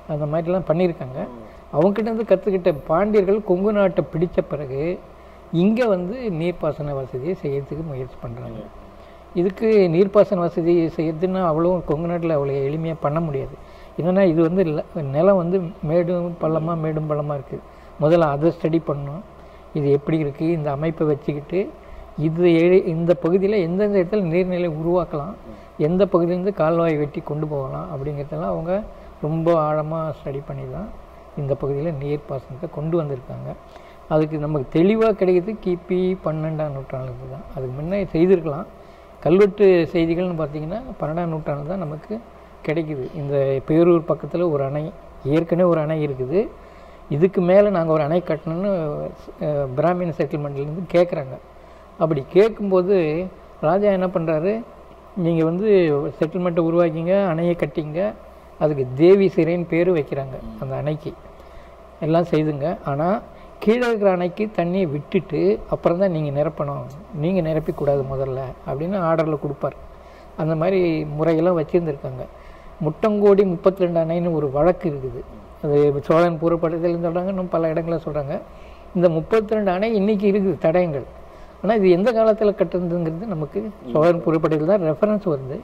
அந்த மாதிரிலாம் பண்ணியிருக்காங்க அவங்ககிட்ட இருந்து கற்றுக்கிட்ட பாண்டியர்கள் கொங்கு நாட்டை பிடித்த பிறகு இங்கே வந்து நீர்ப்பாசன வசதியை செய்யறதுக்கு முயற்சி பண்ணுறாங்க இதுக்கு நீர்ப்பாசன வசதி செய்யறதுன்னா அவ்வளோ கொங்கு நாட்டில் அவ்வளோ எளிமையாக பண்ண முடியாது என்னென்னா இது வந்து இல்ல- நிலம் வந்து மேடும் பள்ளமாக மேடும் பள்ளமாக இருக்குது முதல்ல அதை ஸ்டடி பண்ணணும் இது எப்படி இருக்குது இந்த அமைப்பை வச்சுக்கிட்டு இது எ- இந்த பகுதியில் எந்தெந்த இடத்துல நீர்நிலை உருவாக்கலாம் எந்த பகுதியிலேருந்து கால்வாய் வெட்டி கொண்டு போகலாம் அப்படிங்கிறதெல்லாம் அவங்க ரொம்ப ஆழமாக ஸ்டடி பண்ணி தான் இந்த பகுதியில் நீர்ப்பாசனத்தை கொண்டு வந்திருக்காங்க அதுக்கு நமக்கு தெளிவாக கிடைக்கிறது கிபி பன்னெண்டாம் நூற்றாண்டுக்கு தான் அதுக்கு முன்னே செய்திருக்கலாம் கல்வெட்டு செய்திகள்னு பார்த்தீங்கன்னா பன்னெண்டாம் நூற்றாண்டு தான் நமக்கு கிடைக்குது இந்த பேரூர் பக்கத்தில் ஒரு அணை ஏற்கனவே ஒரு அணை இருக்குது இதுக்கு மேலே நாங்கள் ஒரு அணை கட்டணும்னு அஹ், பிராமின் செட்டில்மெண்ட்லேருந்து கேட்குறாங்க அப்படி கேட்கும்போது ராஜா என்ன பண்ணுறாரு நீங்கள் வந்து செட்டில்மெண்ட்டை உருவாக்கிங்க அணையை கட்டிங்க அதுக்கு தேவி சிறைன்னு பேர் வைக்கிறாங்க அந்த அணைக்கு எல்லாம் செய்துங்க ஆனால் கீழே இருக்கிற அணைக்கு தண்ணியை விட்டுட்டு அப்புறம் தான் நீங்கள் நிரப்பணும் நீங்கள் நிரப்பிக்கூடாது முதல்ல அப்படின்னு ஆர்டரில் கொடுப்பார் அந்த மாதிரி முறையெல்லாம் வச்சுருந்துருக்காங்க முட்டங்கோடி முப்பத்தி ரெண்டு அணைன்னு ஒரு வழக்கு இருக்குது அது சோழன் பூர்வப்பட்டதுலேருந்து சொல்கிறாங்க இன்னும் பல இடங்களில் சொல்கிறாங்க இந்த முப்பத்தி ரெண்டு அணை இன்றைக்கி இருக்குது தடயங்கள் ஆனால் இது எந்த காலத்தில் கட்டுறதுங்கிறது நமக்கு சோழன் பூர்வப்பட்டதில் தான் ரெஃபரன்ஸ் வருது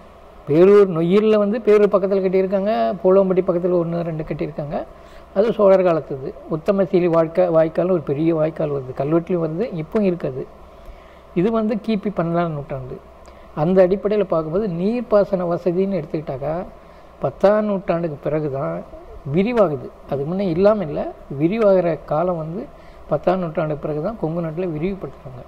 பேரூர் நொய்யலில் வந்து பேரூர் பக்கத்தில் கட்டியிருக்காங்க போலம்பட்டி பக்கத்தில் ஒன்று ரெண்டு கட்டியிருக்காங்க அது சோழர் காலத்துது உத்தமசீலி வாழ்க்கை வாய்க்கால்னு ஒரு பெரிய வாய்க்கால் வருது கல்வெட்டுலையும் வருது இப்பவும் இருக்குது இது வந்து கிபி பன்னெண்டாம் நூற்றாண்டு அந்த அடிப்படையில் பார்க்கும்போது நீர்ப்பாசன வசதின்னு எடுத்துக்கிட்டாக்கா பத்தாம் நூற்றாண்டுக்கு பிறகு தான் விரிவாகுது அதுக்கு முன்னே இல்லாமல் இல்லை விரிவாகிற காலம் வந்து பத்தாம் நூற்றாண்டுக்கு பிறகு தான் கொங்கு நாட்டில் விரிவுபடுத்துகிறாங்க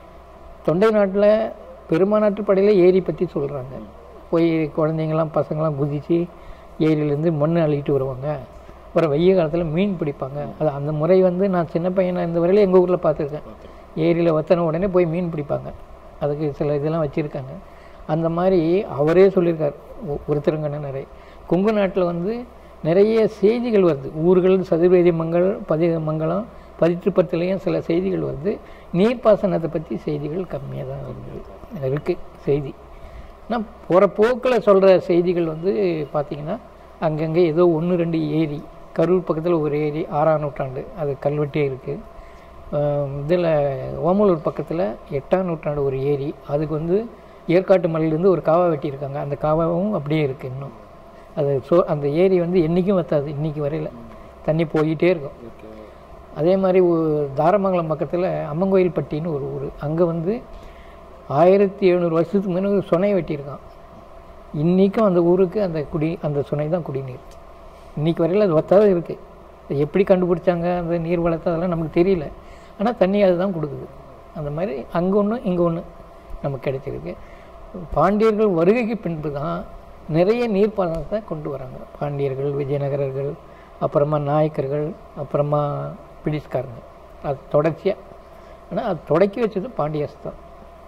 தொண்டை நாட்டில் பெருமாநாட்டு படையில் ஏரி பற்றி சொல்கிறாங்க போய் குழந்தைங்களாம் பசங்களாம் குதித்து ஏரியிலேருந்து மண் அள்ளிட்டு வருவாங்க அப்புறம் வெய்ய காலத்தில் மீன் பிடிப்பாங்க அது அந்த முறை வந்து நான் சின்ன பையனாக இருந்த வரையில எங்கள் ஊரில் பார்த்துருக்கேன் ஏரியில் வத்தன உடனே போய் மீன் பிடிப்பாங்க அதுக்கு சில இதெல்லாம் வச்சுருக்காங்க அந்த மாதிரி அவரே சொல்லியிருக்கார் ஒ- ஒருத்தருங்கண்ணனரே கொங்கு நாட்டில் வந்து நிறைய செய்திகள் வருது ஊர்கள் சதுர்வேதி மங்கள் பதி மங்கலம் பதிற்று பத்துலேயும் சில செய்திகள் வருது நீர்ப்பாசனத்தை பற்றி செய்திகள் கம்மியாக தான் வருது இருக்குது செய்தி ஆனால் போகிற போக்கில் சொல்கிற செய்திகள் வந்து பார்த்திங்கன்னா அங்கங்கே ஏதோ ஒன்று ரெண்டு ஏரி கரூர் பக்கத்தில் ஒரு ஏரி ஆறாம் நூற்றாண்டு அது கல்வெட்டே இருக்குது இதில் ஓமலூர் பக்கத்தில் எட்டாம் நூற்றாண்டு ஒரு ஏரி அதுக்கு வந்து ஏற்காட்டு மலையிலேருந்து ஒரு காவா வெட்டியிருக்காங்க அந்த காவாவும் அப்படியே இருக்குது இன்னும் அது சோ அந்த ஏரி வந்து என்றைக்கும் வத்தாது இன்னைக்கு வரையில் தண்ணி போயிட்டே இருக்கும் அதே மாதிரி ஒ- தாரமங்கலம் பக்கத்தில் அம்மங்கோயில் பட்டின்னு ஒரு ஊர் அங்கே வந்து ஆயிரத்தி எழுநூறு வருஷத்துக்கு முன்ன ஒரு சுனை வெட்டியிருக்கான் இன்றைக்கும் அந்த ஊருக்கு அந்த குடி அந்த சுனை தான் குடிநீர் இன்னைக்கு வரையில் அது வத்தாத இருக்குது எப்படி கண்டுபிடிச்சாங்க அந்த நீர் வளத்தை அதெல்லாம் நமக்கு தெரியல ஆனால் தண்ணி அதுதான் கொடுக்குது அந்த மாதிரி அங்கே ஒன்று இங்கே ஒன்று நமக்கு கிடைச்சிருக்கு பாண்டியர்கள் வருகைக்கு பின்பு தான் நிறைய நீர்ப்பாசனத்தை கொண்டு வராங்க பாண்டியர்கள் விஜயநகரர்கள் அப்புறமா நாயக்கர்கள் அப்புறமா பிரிட்டிஷ்காரங்க அது தொடர்ச்சியாக ஆனால் அது தொடக்கி வச்சது பாண்டியஸ் தான்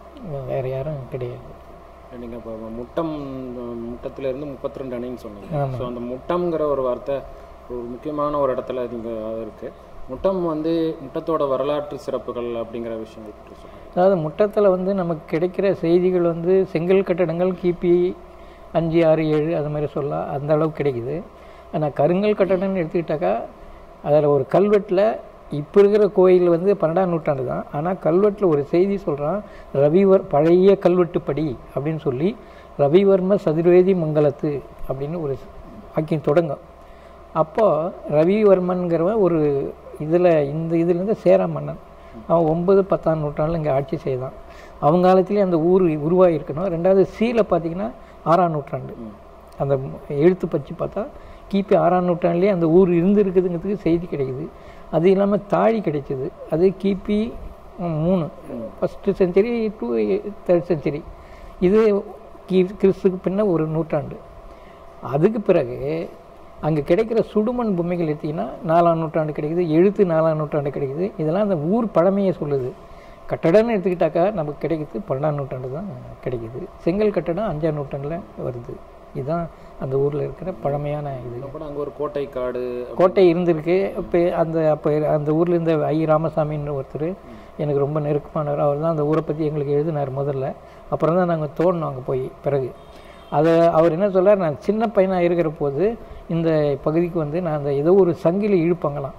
வேறு யாரும் கிடையாது நீங்கள் இப்போ முட்டம் முட்டத்திலேருந்து முப்பத்தி ரெண்டு அணைன்னு சொன்னீங்க ஆமா. ஸோ அந்த முட்டம்ங்கிற ஒரு வார்த்தை ஒரு முக்கியமான ஒரு இடத்துல நீங்கள் இருக்குது முட்டம் வந்து முட்டத்தோட வரலாற்று சிறப்புகள் அப்படிங்கிற விஷயங்கள் பற்றி சொல்லுங்கள் அதாவது முட்டத்தில் வந்து நமக்கு கிடைக்கிற செய்திகள் வந்து செங்கல் கட்டடங்கள் கிபி அஞ்சு ஆறு ஏழு அது மாதிரி சொல்லலாம் அந்த அளவுக்கு கிடைக்குது ஆனால் கருங்கல் கட்டடம்னு எடுத்துக்கிட்டாக்கா அதில் ஒரு கல்வெட்டில் இப்போ இருக்கிற கோயில் வந்து பன்னெண்டாம் நூற்றாண்டு தான் ஆனால் கல்வெட்டில் ஒரு செய்தி சொல்கிறான் ரவிவர் பழைய கல்வெட்டுப்படி அப்படின்னு சொல்லி ரவிவர்ம சதுர்வேதி மங்கலத்து அப்படின்னு ஒரு வாக்கியம் தொடங்கும் அப்போ ரவிவர்மன்கிறவன் ஒரு இதில் இந்த இதுலேருந்து சேரா மன்னன் அவன் ஒன்பது பத்தாம் நூற்றாண்டில் இங்கே ஆட்சி செய்தான் அவங்க காலத்துலேயே அந்த ஊர் உருவாகிருக்கணும் ரெண்டாவது சீல பார்த்தீங்கன்னா ஆறாம் நூற்றாண்டு அந்த எழுத்து பற்றி பார்த்தா கிபி ஆறாம் நூற்றாண்டுலேயே அந்த ஊர் இருந்திருக்குதுங்கிறதுக்கு செய்தி கிடைக்குது அது இல்லாமல் தாழி கிடைச்சிது அது கிபி மூணு first century to third century இது கி கிறிஸ்துக்கு பின்ன ஒரு நூற்றாண்டு அதுக்கு பிறகு அங்கே கிடைக்கிற சுடுமண் பொம்மைகள் எடுத்திங்கன்னா நாலாம் நூற்றாண்டு கிடைக்குது எழுத்து நாலாம் நூற்றாண்டு கிடைக்குது இதெல்லாம் அந்த ஊர் பழமையை சொல்லுது கட்டடம்னு எடுத்துக்கிட்டாக்கா நமக்கு கிடைக்கிறது பன்னெண்டாம் நூற்றாண்டு தான் கிடைக்குது செங்கல் கட்டடம் அஞ்சாம் நூற்றாண்டில் வருது இதுதான் அந்த ஊரில் இருக்கிற பழமையான இது அப்புறம் அங்கே ஒரு கோட்டை காடு கோட்டை இருந்திருக்கு இப்போ அந்த அப்போ அந்த ஊரில் இருந்த ஐ ராமசாமின்னு ஒருத்தர் எனக்கு ரொம்ப நெருக்கமானவர் அவர் தான் அந்த ஊரை பற்றி எங்களுக்கு எழுதினார் முதல்ல அப்புறம் தான் நாங்கள் தோணணும் அங்கே போய் பிறகு அதை அவர் என்ன சொல்றார் நான் சின்ன பையனாக இருக்கிற போது இந்த பகுதிக்கு வந்து நான் அந்த ஏதோ ஒரு சங்கிலி இழுப்பாங்களாம்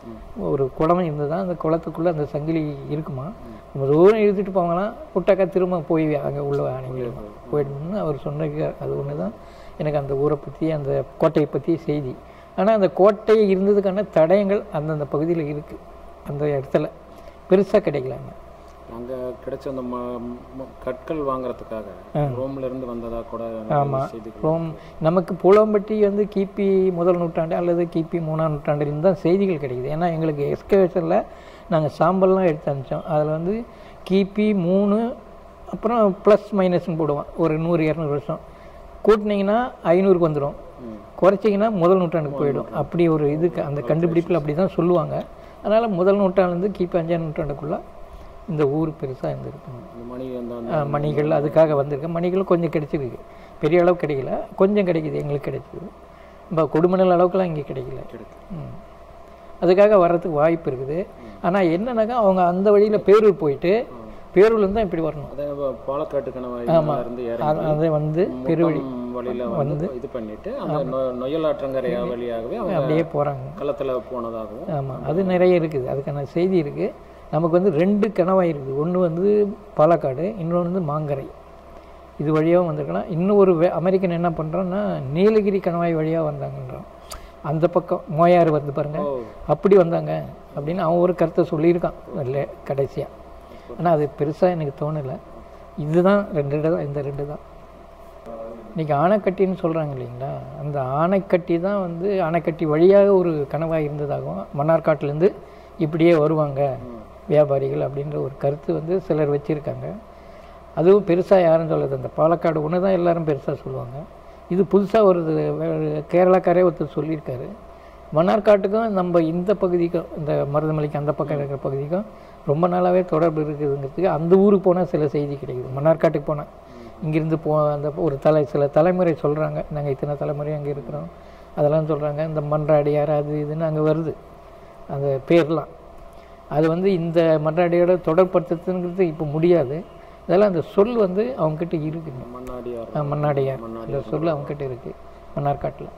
ஒரு குளம் இருந்ததா அந்த குளத்துக்குள்ளே அந்த சங்கிலி இருக்குமா ரொம்ப தூரம் இழுத்துட்டு போவாங்களாம் விட்டாக்கா திரும்ப போய் அங்கே உள்ள அணைங்கிடுமா போயிடணும்னு அவர் சொன்னது அது ஒன்று தான் எனக்கு அந்த ஊரை பற்றி அந்த கோட்டையை பற்றி செய்தி ஆனால் அந்த கோட்டை இருந்ததுக்கான தடயங்கள் அந்தந்த பகுதியில் இருக்குது அந்த இடத்துல பெருசாக கிடைக்கலாங்க அங்கே கிடைச்ச அந்த ம ம- கற்கள் வாங்குறதுக்காக ரோம்ல இருந்து வந்ததா கூட ஆமாம் செய்திகள் ரோம் நமக்கு பூலம்பட்டி வந்து கிபி முதல் நூற்றாண்டு அல்லது கிபி மூணாம் நூற்றாண்டிலிருந்து தான் செய்திகள் கிடைக்குது ஏன்னா எங்களுக்கு எக்ஸ்கவேஷனில் நாங்கள் சாம்பல்லாம் எடுத்து அனுப்பிச்சோம் அதில் வந்து கிபி மூணு அப்புறம் ப்ளஸ் மைனஸ்னு போடுவோம் ஒரு நூறு இரநூறு வருஷம் கூட்டினீங்கன்னா ஐநூறுக்கு வந்துடும் குறைச்சிங்கன்னா முதல் நூற்றாண்டுக்கு போயிடும் அப்படி ஒரு இது க- அந்த கண்டுபிடிப்பில் அப்படி தான் சொல்லுவாங்க அதனால் முதல் நூற்றாண்டுலேருந்து கிபி அஞ்சாம் நூற்றாண்டுக்குள்ளே இந்த ஊர் பெருசாக இருந்திருக்கு இந்த மணி அந்த ஆ, மணிகள் அதுக்காக வந்திருக்கு மணிகள் கொஞ்சம் கிடைச்சிருக்கு பெரிய அளவு கிடைக்கல கொஞ்சம் கிடைக்குது எங்களுக்கு கிடைச்சிது இப்போ கொடுமணல் அளவுக்குலாம் இங்கே கிடைக்கல ம். அதுக்காக வர்றதுக்கு வாய்ப்பு இருக்குது ஆனால் என்னன்னாக்கா அவங்க அந்த வழியில் பேரூர் போயிட்டு பேரூர்லேருந்து தான் இப்படி வரணும் அதே வ- பாலக்காட்டு கணவாயில இருந்து இறங்கி அது- அதை வந்து பெருவழி முட்டம் வழியில வந்து இது பண்ணிட்டு அந்த நொ- நொய்யல் ஆற்றங்கரை வழியாகவே அவங்க அப்படியே போகிறாங்க களத்துல போனதாகவும் ஆமாம் அது நிறைய இருக்குது அதுக்கான செய்தி இருக்குது நமக்கு வந்து ரெண்டு கணவாய் இருக்குது ஒன்று வந்து பாலக்காடு இன்னொன்று வந்து மாங்கரை இது வழியாக வந்திருக்கலாம் இன்னும் ஒரு வே- அமெரிக்கன் என்ன பண்ணுறான்னா நீலகிரி கணவாய் வழியாக வந்தாங்கன்றான் அந்த பக்கம் மோயாறு வந்து பாருங்க ஓ. அப்படி வந்தாங்க அப்படின்னு அவன் ஒரு கருத்தை சொல்லியிருக்கான் இல்லை கடைசியாக ஆனால் அது பெருசாக எனக்கு தோணலை இதுதான் ரெண்டு இடம் இந்த ரெண்டு தான் இன்றைக்கி ஆனைக்கட்டின்னு சொல்கிறாங்க இல்லைங்களா அந்த ஆனைக்கட்டி தான் வந்து ஆனைக்கட்டி வழியாக ஒரு கனவாக இருந்ததாகவும் மன்னார்காட்டிலேருந்து இப்படியே வருவாங்க வியாபாரிகள் அப்படின்ற ஒரு கருத்து வந்து சிலர் வச்சுருக்காங்க அதுவும் பெருசாக யாரும் சொல்லாது அந்த பாலக்காடு ஒன்று தான் எல்லாரும் பெருசாக சொல்லுவாங்க இது புதுசாக ஒரு வே- கேரளாக்காரே ஒருத்தர் சொல்லியிருக்காரு மன்னார்காட்டுக்கும் நம்ம இந்த பகுதிக்கும் இந்த மருதமலைக்கு அந்த பக்கம் இருக்கிற பகுதிக்கும் ரொம்ப நாளாகவே தொடர்பு இருக்குதுங்கிறதுக்கு அந்த ஊருக்கு போனால் சில செய்தி கிடைக்குது மன்னார்காட்டுக்கு போனால் இங்கேருந்து போ அந்த ஒரு தலை சில தலைமுறை சொல்கிறாங்க நாங்கள் இத்தனை தலைமுறை அங்கே இருக்கிறோம் அதெல்லாம் சொல்கிறாங்க இந்த மன்றாடியார் அது இதுன்னு அங்கே வருது அந்த பேர்லாம் அது வந்து இந்த மன்றாடியோட தொடர்படுத்துறதுங்கிறது இப்போ முடியாது அதெல்லாம் அந்த சொல் வந்து அவங்கக்கிட்ட இருக்குங்க மண்ணாடியார் ஆ, மன்னாடியார் இந்த சொல் அவங்ககிட்ட இருக்குது மன்னார்காட்டில்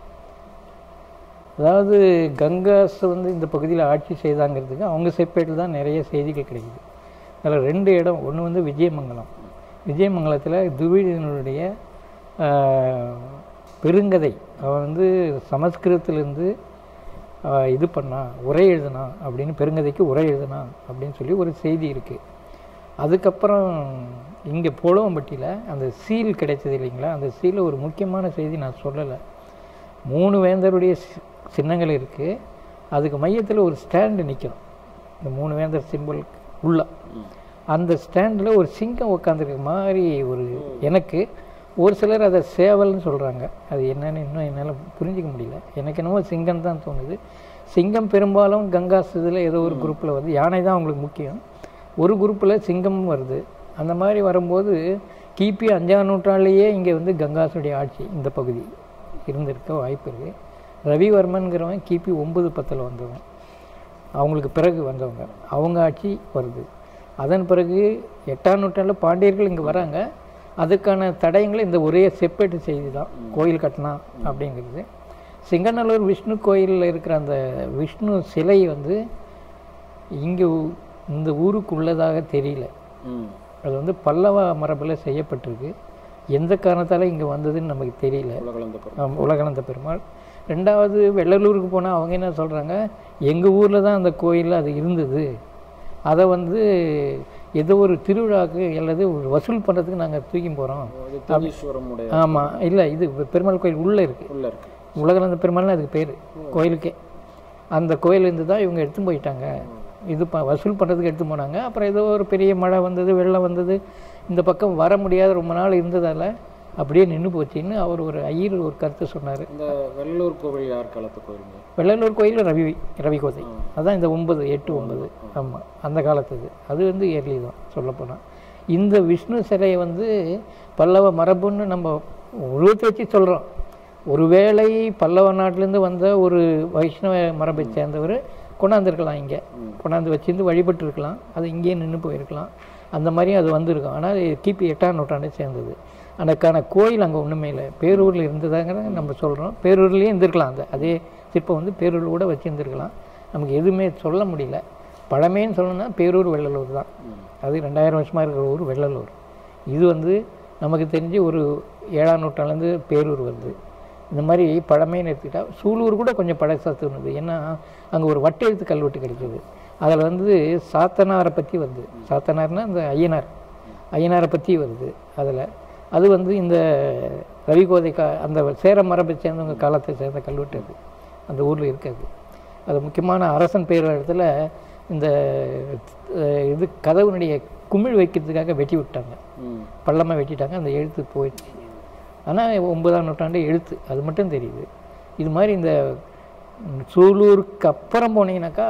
அதாவது கங்காஸ் வந்து இந்த பகுதியில் ஆட்சி செய்தாங்கிறதுக்கு அவங்க செப்பேட்டில் தான் நிறைய செய்திகள் கிடைக்குது அதில் ரெண்டு இடம் ஒன்று வந்து விஜயமங்கலம் விஜயமங்கலத்தில் துவிதனுடைய பெருங்கதை அவன் வந்து சமஸ்கிருதத்திலேருந்து இது பண்ணா உரை எழுதுனா அப்படின்னு பெருங்கதைக்கு உரை எழுதுனா அப்படின்னு சொல்லி ஒரு செய்தி இருக்குது அதுக்கப்புறம் இங்கே போலவம்பட்டியில் அந்த சீல் கிடைச்சது இல்லைங்களா அந்த சீலில் ஒரு முக்கியமான செய்தி நான் சொல்லலை மூணு வேந்தருடைய சி- சின்னங்கள் இருக்குது அதுக்கு மையத்தில் ஒரு ஸ்டாண்டு நிற்கும் இந்த மூணு வேந்தர் சிம்பிள் உள்ள அந்த ஸ்டாண்டில் ஒரு சிங்கம் உட்காந்துருக்க மாதிரி ஒரு எனக்கு ஒரு சிலர் அதை சேவல்னு சொல்கிறாங்க அது என்னன்னு இன்னும் என்னால் புரிஞ்சிக்க முடியல எனக்கு என்னவோ சிங்கம் தான் தோணுது சிங்கம் பெரும்பாலும் கங்காஸ் இதில் ஏதோ ஒரு குரூப்பில் வந்து யானை தான் அவங்களுக்கு முக்கியம் ஒரு குரூப்பில் சிங்கம் வருது அந்த மாதிரி வரும்போது கிபி அஞ்சாம் நூற்றாண்டுலேயே இங்கே வந்து கங்காசுடைய ஆட்சி இந்த பகுதி இருந்திருக்க வாய்ப்பு இருக்குது ரவிவர்மன்கிறவன் கிபி ஒன்பது பத்தில் வந்தவன் அவங்களுக்கு பிறகு வந்தவங்க அவங்க ஆட்சி வருது அதன் பிறகு எட்டாம் நூற்றாண்டில் பாண்டியர்கள் இங்கே வராங்க அதுக்கான தடயங்கள் இந்த ஒரே செப்பேட்டு செய்தி தான் கோயில் கட்டினா அப்படிங்கிறது சிங்கநல்லூர் விஷ்ணு கோயிலில் இருக்கிற அந்த விஷ்ணு சிலை வந்து இங்கே இந்த ஊருக்குள்ளதாக தெரியல ம் அது வந்து பல்லவ மரபில் செய்யப்பட்டிருக்கு எந்த காரணத்தால் இங்கே வந்ததுன்னு நமக்கு தெரியல உலகளந்த பொருள் ஆம், உலகளந்த பெருமாள் ரெண்டாவது வெள்ளலூருக்கு போனால் அவங்க என்ன சொல்கிறாங்க எங்கள் ஊரில் தான் அந்த கோயில் அது இருந்தது அதை வந்து ஏதோ ஒரு திருவிழாவுக்கு அல்லது ஒரு வசூல் பண்ணுறதுக்கு நாங்கள் தூக்கி போகிறோம் அது தோணீஸ்வரம் உடைய ஆமாம் இல்லை இது பெருமாள் கோயில் உள்ளே இருக்குது உள்ள இருக்கு உலகளந்த பெருமாள்னு அதுக்கு பேர் கோயிலுக்கே அந்த கோயிலேருந்து தான் இவங்க எடுத்து போயிட்டாங்க இது ப வசூல் பண்ணுறதுக்கு எடுத்து போனாங்க அப்புறம் ஏதோ ஒரு பெரிய மழை வந்தது வெள்ளம் வந்தது இந்த பக்கம் வர முடியாத ரொம்ப நாள் இருந்ததால் அப்படியே நின்று போச்சுன்னு அவர் ஒரு ஐயர் ஒரு கருத்து சொன்னார் இந்த வெள்ளூர் கோவில் யார் காலத்து கோயிலுங்க வெள்ளலூர் கோயில் ரவி ரவி கோதை அதான் இந்த ஒன்பது எட்டு ஒன்பது ஆமாம் அந்த காலத்துது அது வந்து இயர்லி தான் சொல்லப்போனால் இந்த விஷ்ணு சிலையை வந்து பல்லவ மரபுன்னு நம்ம உருவத்தை வச்சு சொல்கிறோம் ஒருவேளை பல்லவ நாட்டிலேருந்து வந்த ஒரு வைஷ்ணவ மரபை சேர்ந்தவர் கொண்டாந்துருக்கலாம் இங்கே கொண்டாந்து வச்சிருந்து வழிபட்டு இருக்கலாம் அது இங்கேயே நின்று போயிருக்கலாம் அந்த மாதிரி அது வந்திருக்கும் ஆனால் அது கிபி எட்டாம் நூற்றாண்டை சேர்ந்தது அதுக்கான கோயில் அங்கே ஒன்றுமே இல்லை பேரூரில் இருந்ததாங்க நம்ம சொல்கிறோம் பேரூர்லேயே இருந்திருக்கலாம் அந்த அதே சிற்பம் வந்து பேரூரில் கூட வச்சுருந்துருக்கலாம் நமக்கு எதுவுமே சொல்ல முடியல பழமைன்னு சொல்லணும்னா பேரூர் வெள்ளலூர் தான் அது ரெண்டாயிரம் வருஷமாக இருக்கிற ஊர் வெள்ளலூர் இது வந்து நமக்கு தெரிஞ்சு ஒரு ஏழாம் நூற்றாண்டுலேருந்து பேரூர் வருது இந்த மாதிரி பழமைன்னு எடுத்துக்கிட்டா சூலூர் கூட கொஞ்சம் பழசாக தோணுது ஏன்னா அங்கே ஒரு வட்டெழுத்து கல்வெட்டு கிடைக்குது அதில் வந்து சாத்தனாரை பற்றி வருது சாத்தனார்னா இந்த ஐயனார் ஐயனாரை பற்றி வருது அதில் அது வந்து இந்த ரவிகோதை கா அந்த சேர மரபை சேர்ந்தவங்க காலத்தை சேர்ந்த கல்வெட்டு அது அந்த ஊரில் இருக்காது அது முக்கியமான அரசன் பேர் இடத்துல இந்த அஹ், இது கதவுனுடைய குமிழ் வைக்கிறதுக்காக வெட்டி விட்டாங்க ம் பள்ளமாக வெட்டிட்டாங்க அந்த எழுத்து போயிடுச்சு ஆனால் ஒன்பதாம் நூற்றாண்டு எழுத்து அது மட்டும் தெரியுது இது மாதிரி இந்த ம், சூலூருக்கு அப்புறம் போனீங்கன்னாக்கா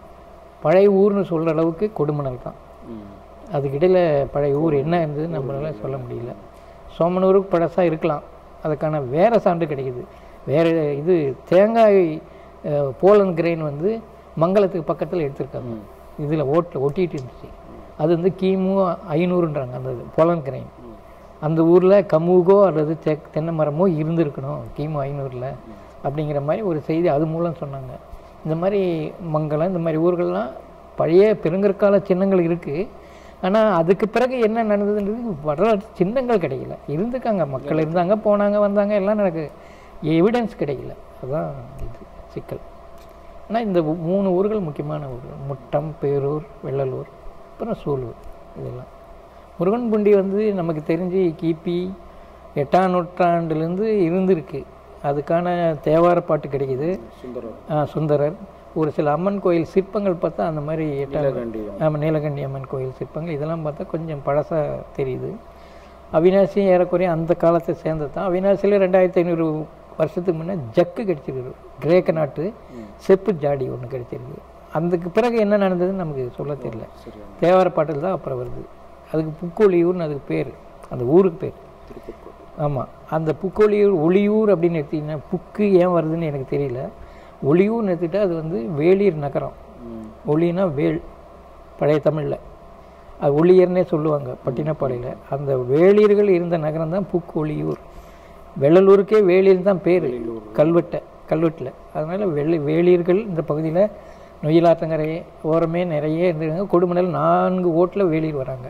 பழைய ஊர்னு சொல்கிற அளவுக்கு கொடுமணல் தான் ம் அதுக்கிடையில் பழைய ஊர் என்ன இருந்தது நம்மளால சொல்ல முடியல சோமனூருக்கு பழசாக இருக்கலாம் அதுக்கான வேறு சான்று கிடைக்குது வேறு இது தேங்காய் அஹ், போலன் கிரெயின் வந்து மங்களத்துக்கு பக்கத்தில் எடுத்திருக்காங்க இதில் ஓட்டில் ஒட்டிட்டு இருந்துச்சு அது வந்து கிமு ஐநூறுன்றாங்க அந்த போலன் கிரெயின் அந்த ஊரில் கமுகோ அல்லது தெ தென்னை மரமோ இருந்திருக்கணும் கிமு ஐநூறில் அப்படிங்கிற மாதிரி ஒரு செய்தி அது மூலம் சொன்னாங்க இந்த மாதிரி மங்கலம் இந்த மாதிரி ஊர்கள்லாம் பழைய பெருங்கற்கால சின்னங்கள் இருக்குது ஆனால் அதுக்கு பிறகு என்ன நடந்ததுன்றது வரலாற்று சின்னங்கள் கிடைக்கல இருந்துக்காங்க மக்கள் இருந்தாங்க போனாங்க வந்தாங்க எல்லாம் நடக்குது எவிடன்ஸ் கிடைக்கல அதுதான் இது சிக்கல் ஆனால் இந்த ஊ- மூணு ஊர்கள் முக்கியமான ஊர்கள் முட்டம் பேரூர் வெள்ளலூர் அப்புறம் சூலூர் இதெல்லாம் முருகன்புண்டி வந்து நமக்கு தெரிஞ்சு கிபி எட்டாம் நூற்றாண்டுலேருந்து இருந்திருக்கு அதுக்கான தேவார பாட்டு கிடைக்குது சுந்தரம் ஆ, சுந்தரர் ஒரு சில அம்மன் கோயில் சிற்பங்கள் பார்த்தா அந்த மாதிரி எட்டாம் நீலகண்டி ஆமாம் நீலகண்டி அம்மன் கோயில் சிற்பங்கள் இதெல்லாம் பார்த்தா கொஞ்சம் பழசாக தெரியுது அவினாசி ஏறக்குறைய அந்த காலத்தை சேர்ந்தது தான் அவினாசியில் ரெண்டாயிரத்தி ஐநூறு வருஷத்துக்கு முன்னே ஜக்கு கிடைச்சிருக்கு கிரேக்க நாட்டு செப்பு ஜாடி ஒன்று கிடைச்சிருக்கு அதுக்கு பிறகு என்ன நடந்ததுன்னு நமக்கு சொல்ல தெரியல சரியா தேவார பாட்டில் தான் அப்புறம் வருது அதுக்கு புக்கொழியூர்னு அதுக்கு பேர் அந்த ஊருக்கு பேர் திருப்பூர் ஆமாம் அந்த புக்கொழியூர் ஒளியூர் அப்படின்னு எடுத்தீங்கன்னா புக்கு ஏன் வருதுன்னு எனக்கு தெரியல ஒளியூர்னு எடுத்துக்கிட்டா அது வந்து வேளிர் நகரம் ம் ஒளினா வேள் பழைய தமிழில் அது ஒளியர்னே சொல்லுவாங்க பட்டினப்பாளையில் அந்த வேளிர்கள் இருந்த நகரம் தான் புக்கு ஒளியூர் வெள்ளலூருக்கே வேளிர் தான் பேர் கல்வெட்டை கல்வெட்டில் அதனால் வெள்ளி வேளிர்கள் இந்த பகுதியில் நொய்யலாத்தங்கரை ஓரமே நிறைய இருந்திருக்காங்க கொடுமணல் நான்கு ஓட்டில் வேளிர் வராங்க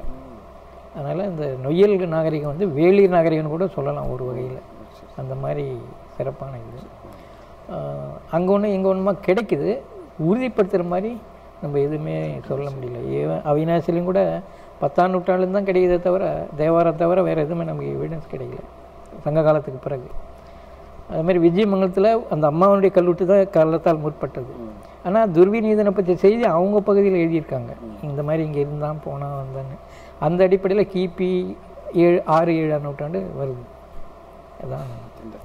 அதனால் இந்த நொய்யல் நாகரிகம் வந்து வேளிர் நாகரிகம்னு கூட சொல்லலாம் ஒரு வகையில் அந்த மாதிரி சிறப்பான இது அங்கே ஒன்று இங்கே ஒன்றுமா கிடைக்குது உறுதிப்படுத்துகிற மாதிரி நம்ம எதுவுமே சொல்ல முடியல ஏன் அவினாசிலையும் கூட பத்தாம் நூற்றாண்டுல தான் கிடைக்குதே தவிர தேவாரம் தவிர வேறு எதுவுமே நமக்கு எவிடன்ஸ் கிடைக்கல சங்க காலத்துக்கு பிறகு அது மாதிரி விஜயமங்கலத்தில் அந்த அம்மாவனுடைய கல்வெட்டு தான் காலத்தால் முற்பட்டது ஆனால் துர்விநீதனை பற்றி செய்தி அவங்க பகுதியில் எழுதியிருக்காங்க இந்த மாதிரி இங்கே இருந்தான் போனான் வந்தான்னு அந்த அடிப்படையில் கிபி ஏழு ஆறு ஏழாம் நூற்றாண்டு வருது அதான் இந்த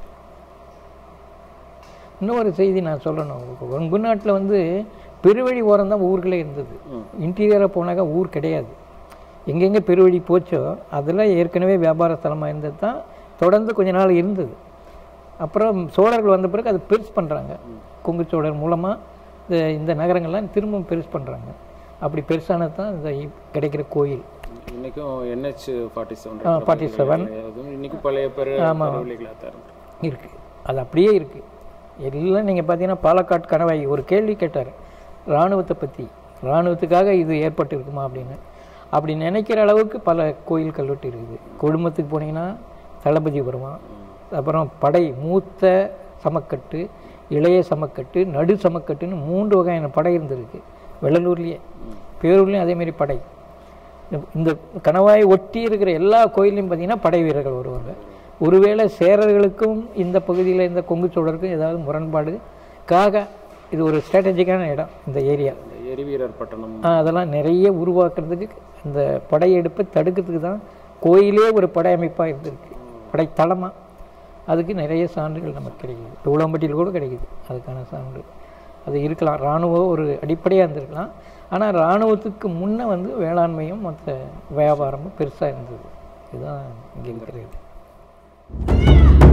இன்னொரு செய்தி நான் சொல்லணும் கொங்கு நாட்டில் வந்து பெருவழி ஓரம் தான் ஊர்களே இருந்தது இன்டீரியராக போனாக்கா ஊர் கிடையாது எங்கெங்கே பெருவழி போச்சோ அதெல்லாம் ஏற்கனவே வியாபார ஸ்தலமாக இருந்தது தான் தொடர்ந்து கொஞ்ச நாள் இருந்தது அப்புறம் சோழர்கள் வந்த பிறகு அதை பெருசு பண்ணுறாங்க கொங்கு சோழர் மூலமாக இந்த இந்த நகரங்கள்லாம் திரும்ப பெருசு பண்ணுறாங்க அப்படி பெருசானது தான் இந்த இப் கிடைக்கிற கோயில் இன்னைக்கும் என்ஹெச் ஃபார்ட்டி செவன் ஆ, 47. இன்னைக்கும் பழைய பெரு கருவிலைகளாக தான் இருக்கு இருக்குது அது அப்படியே இருக்குது எல்லாம் நீங்கள் பார்த்தீங்கன்னா பாலக்காட் கணவாய் ஒரு கேள்வி கேட்டார் இராணுவத்தை பற்றி இராணுவத்துக்காக இது ஏற்பட்டு இருக்குமா அப்படின்னு அப்படி நினைக்கிற அளவுக்கு பல கோயில் கல்வெட்டு இருக்குது குடும்பத்துக்கு போனீங்கன்னா தளபதி வருவான் அப்புறம் படை மூத்த சமக்கட்டு இளைய சமக்கட்டு நடு சமக்கட்டுன்னு மூன்று வகையான படை இருந்திருக்கு வெள்ளலூர்லேயே பேரூர்லேயும் அதேமாரி படை இந்த- இந்த கணவாயை ஒட்டி இருக்கிற எல்லா கோயிலையும் பார்த்தீங்கன்னா படை வீரர்கள் வருவாங்க ஒருவேளை சேரர்களுக்கும் இந்த பகுதியில் இந்த கொங்கு சோழருக்கும் ஏதாவது முரண்பாடுக்காக இது ஒரு ஸ்ட்ராட்டஜிக்கான இடம் இந்த ஏரியா இந்த எரிவீரர் பட்டணம் அதெல்லாம் நிறைய உருவாக்குறதுக்கு இந்த படையெடுப்பை தடுக்கிறதுக்கு தான் கோயிலே ஒரு படை அமைப்பாக இருந்திருக்கு படைத்தளமாக அதுக்கு நிறைய சான்றுகள் நமக்கு கிடைக்குது இப்போ உளம்பட்டியில் கூட கிடைக்குது அதுக்கான சான்று அது இருக்கலாம் இராணுவம் ஒரு அடிப்படையாக இருந்திருக்கலாம் ஆனால் இராணுவத்துக்கு முன்னே வந்து வேளாண்மையும் மற்ற வியாபாரமும் பெருசாக இருந்தது இதுதான் இங்கே இருக்கிறது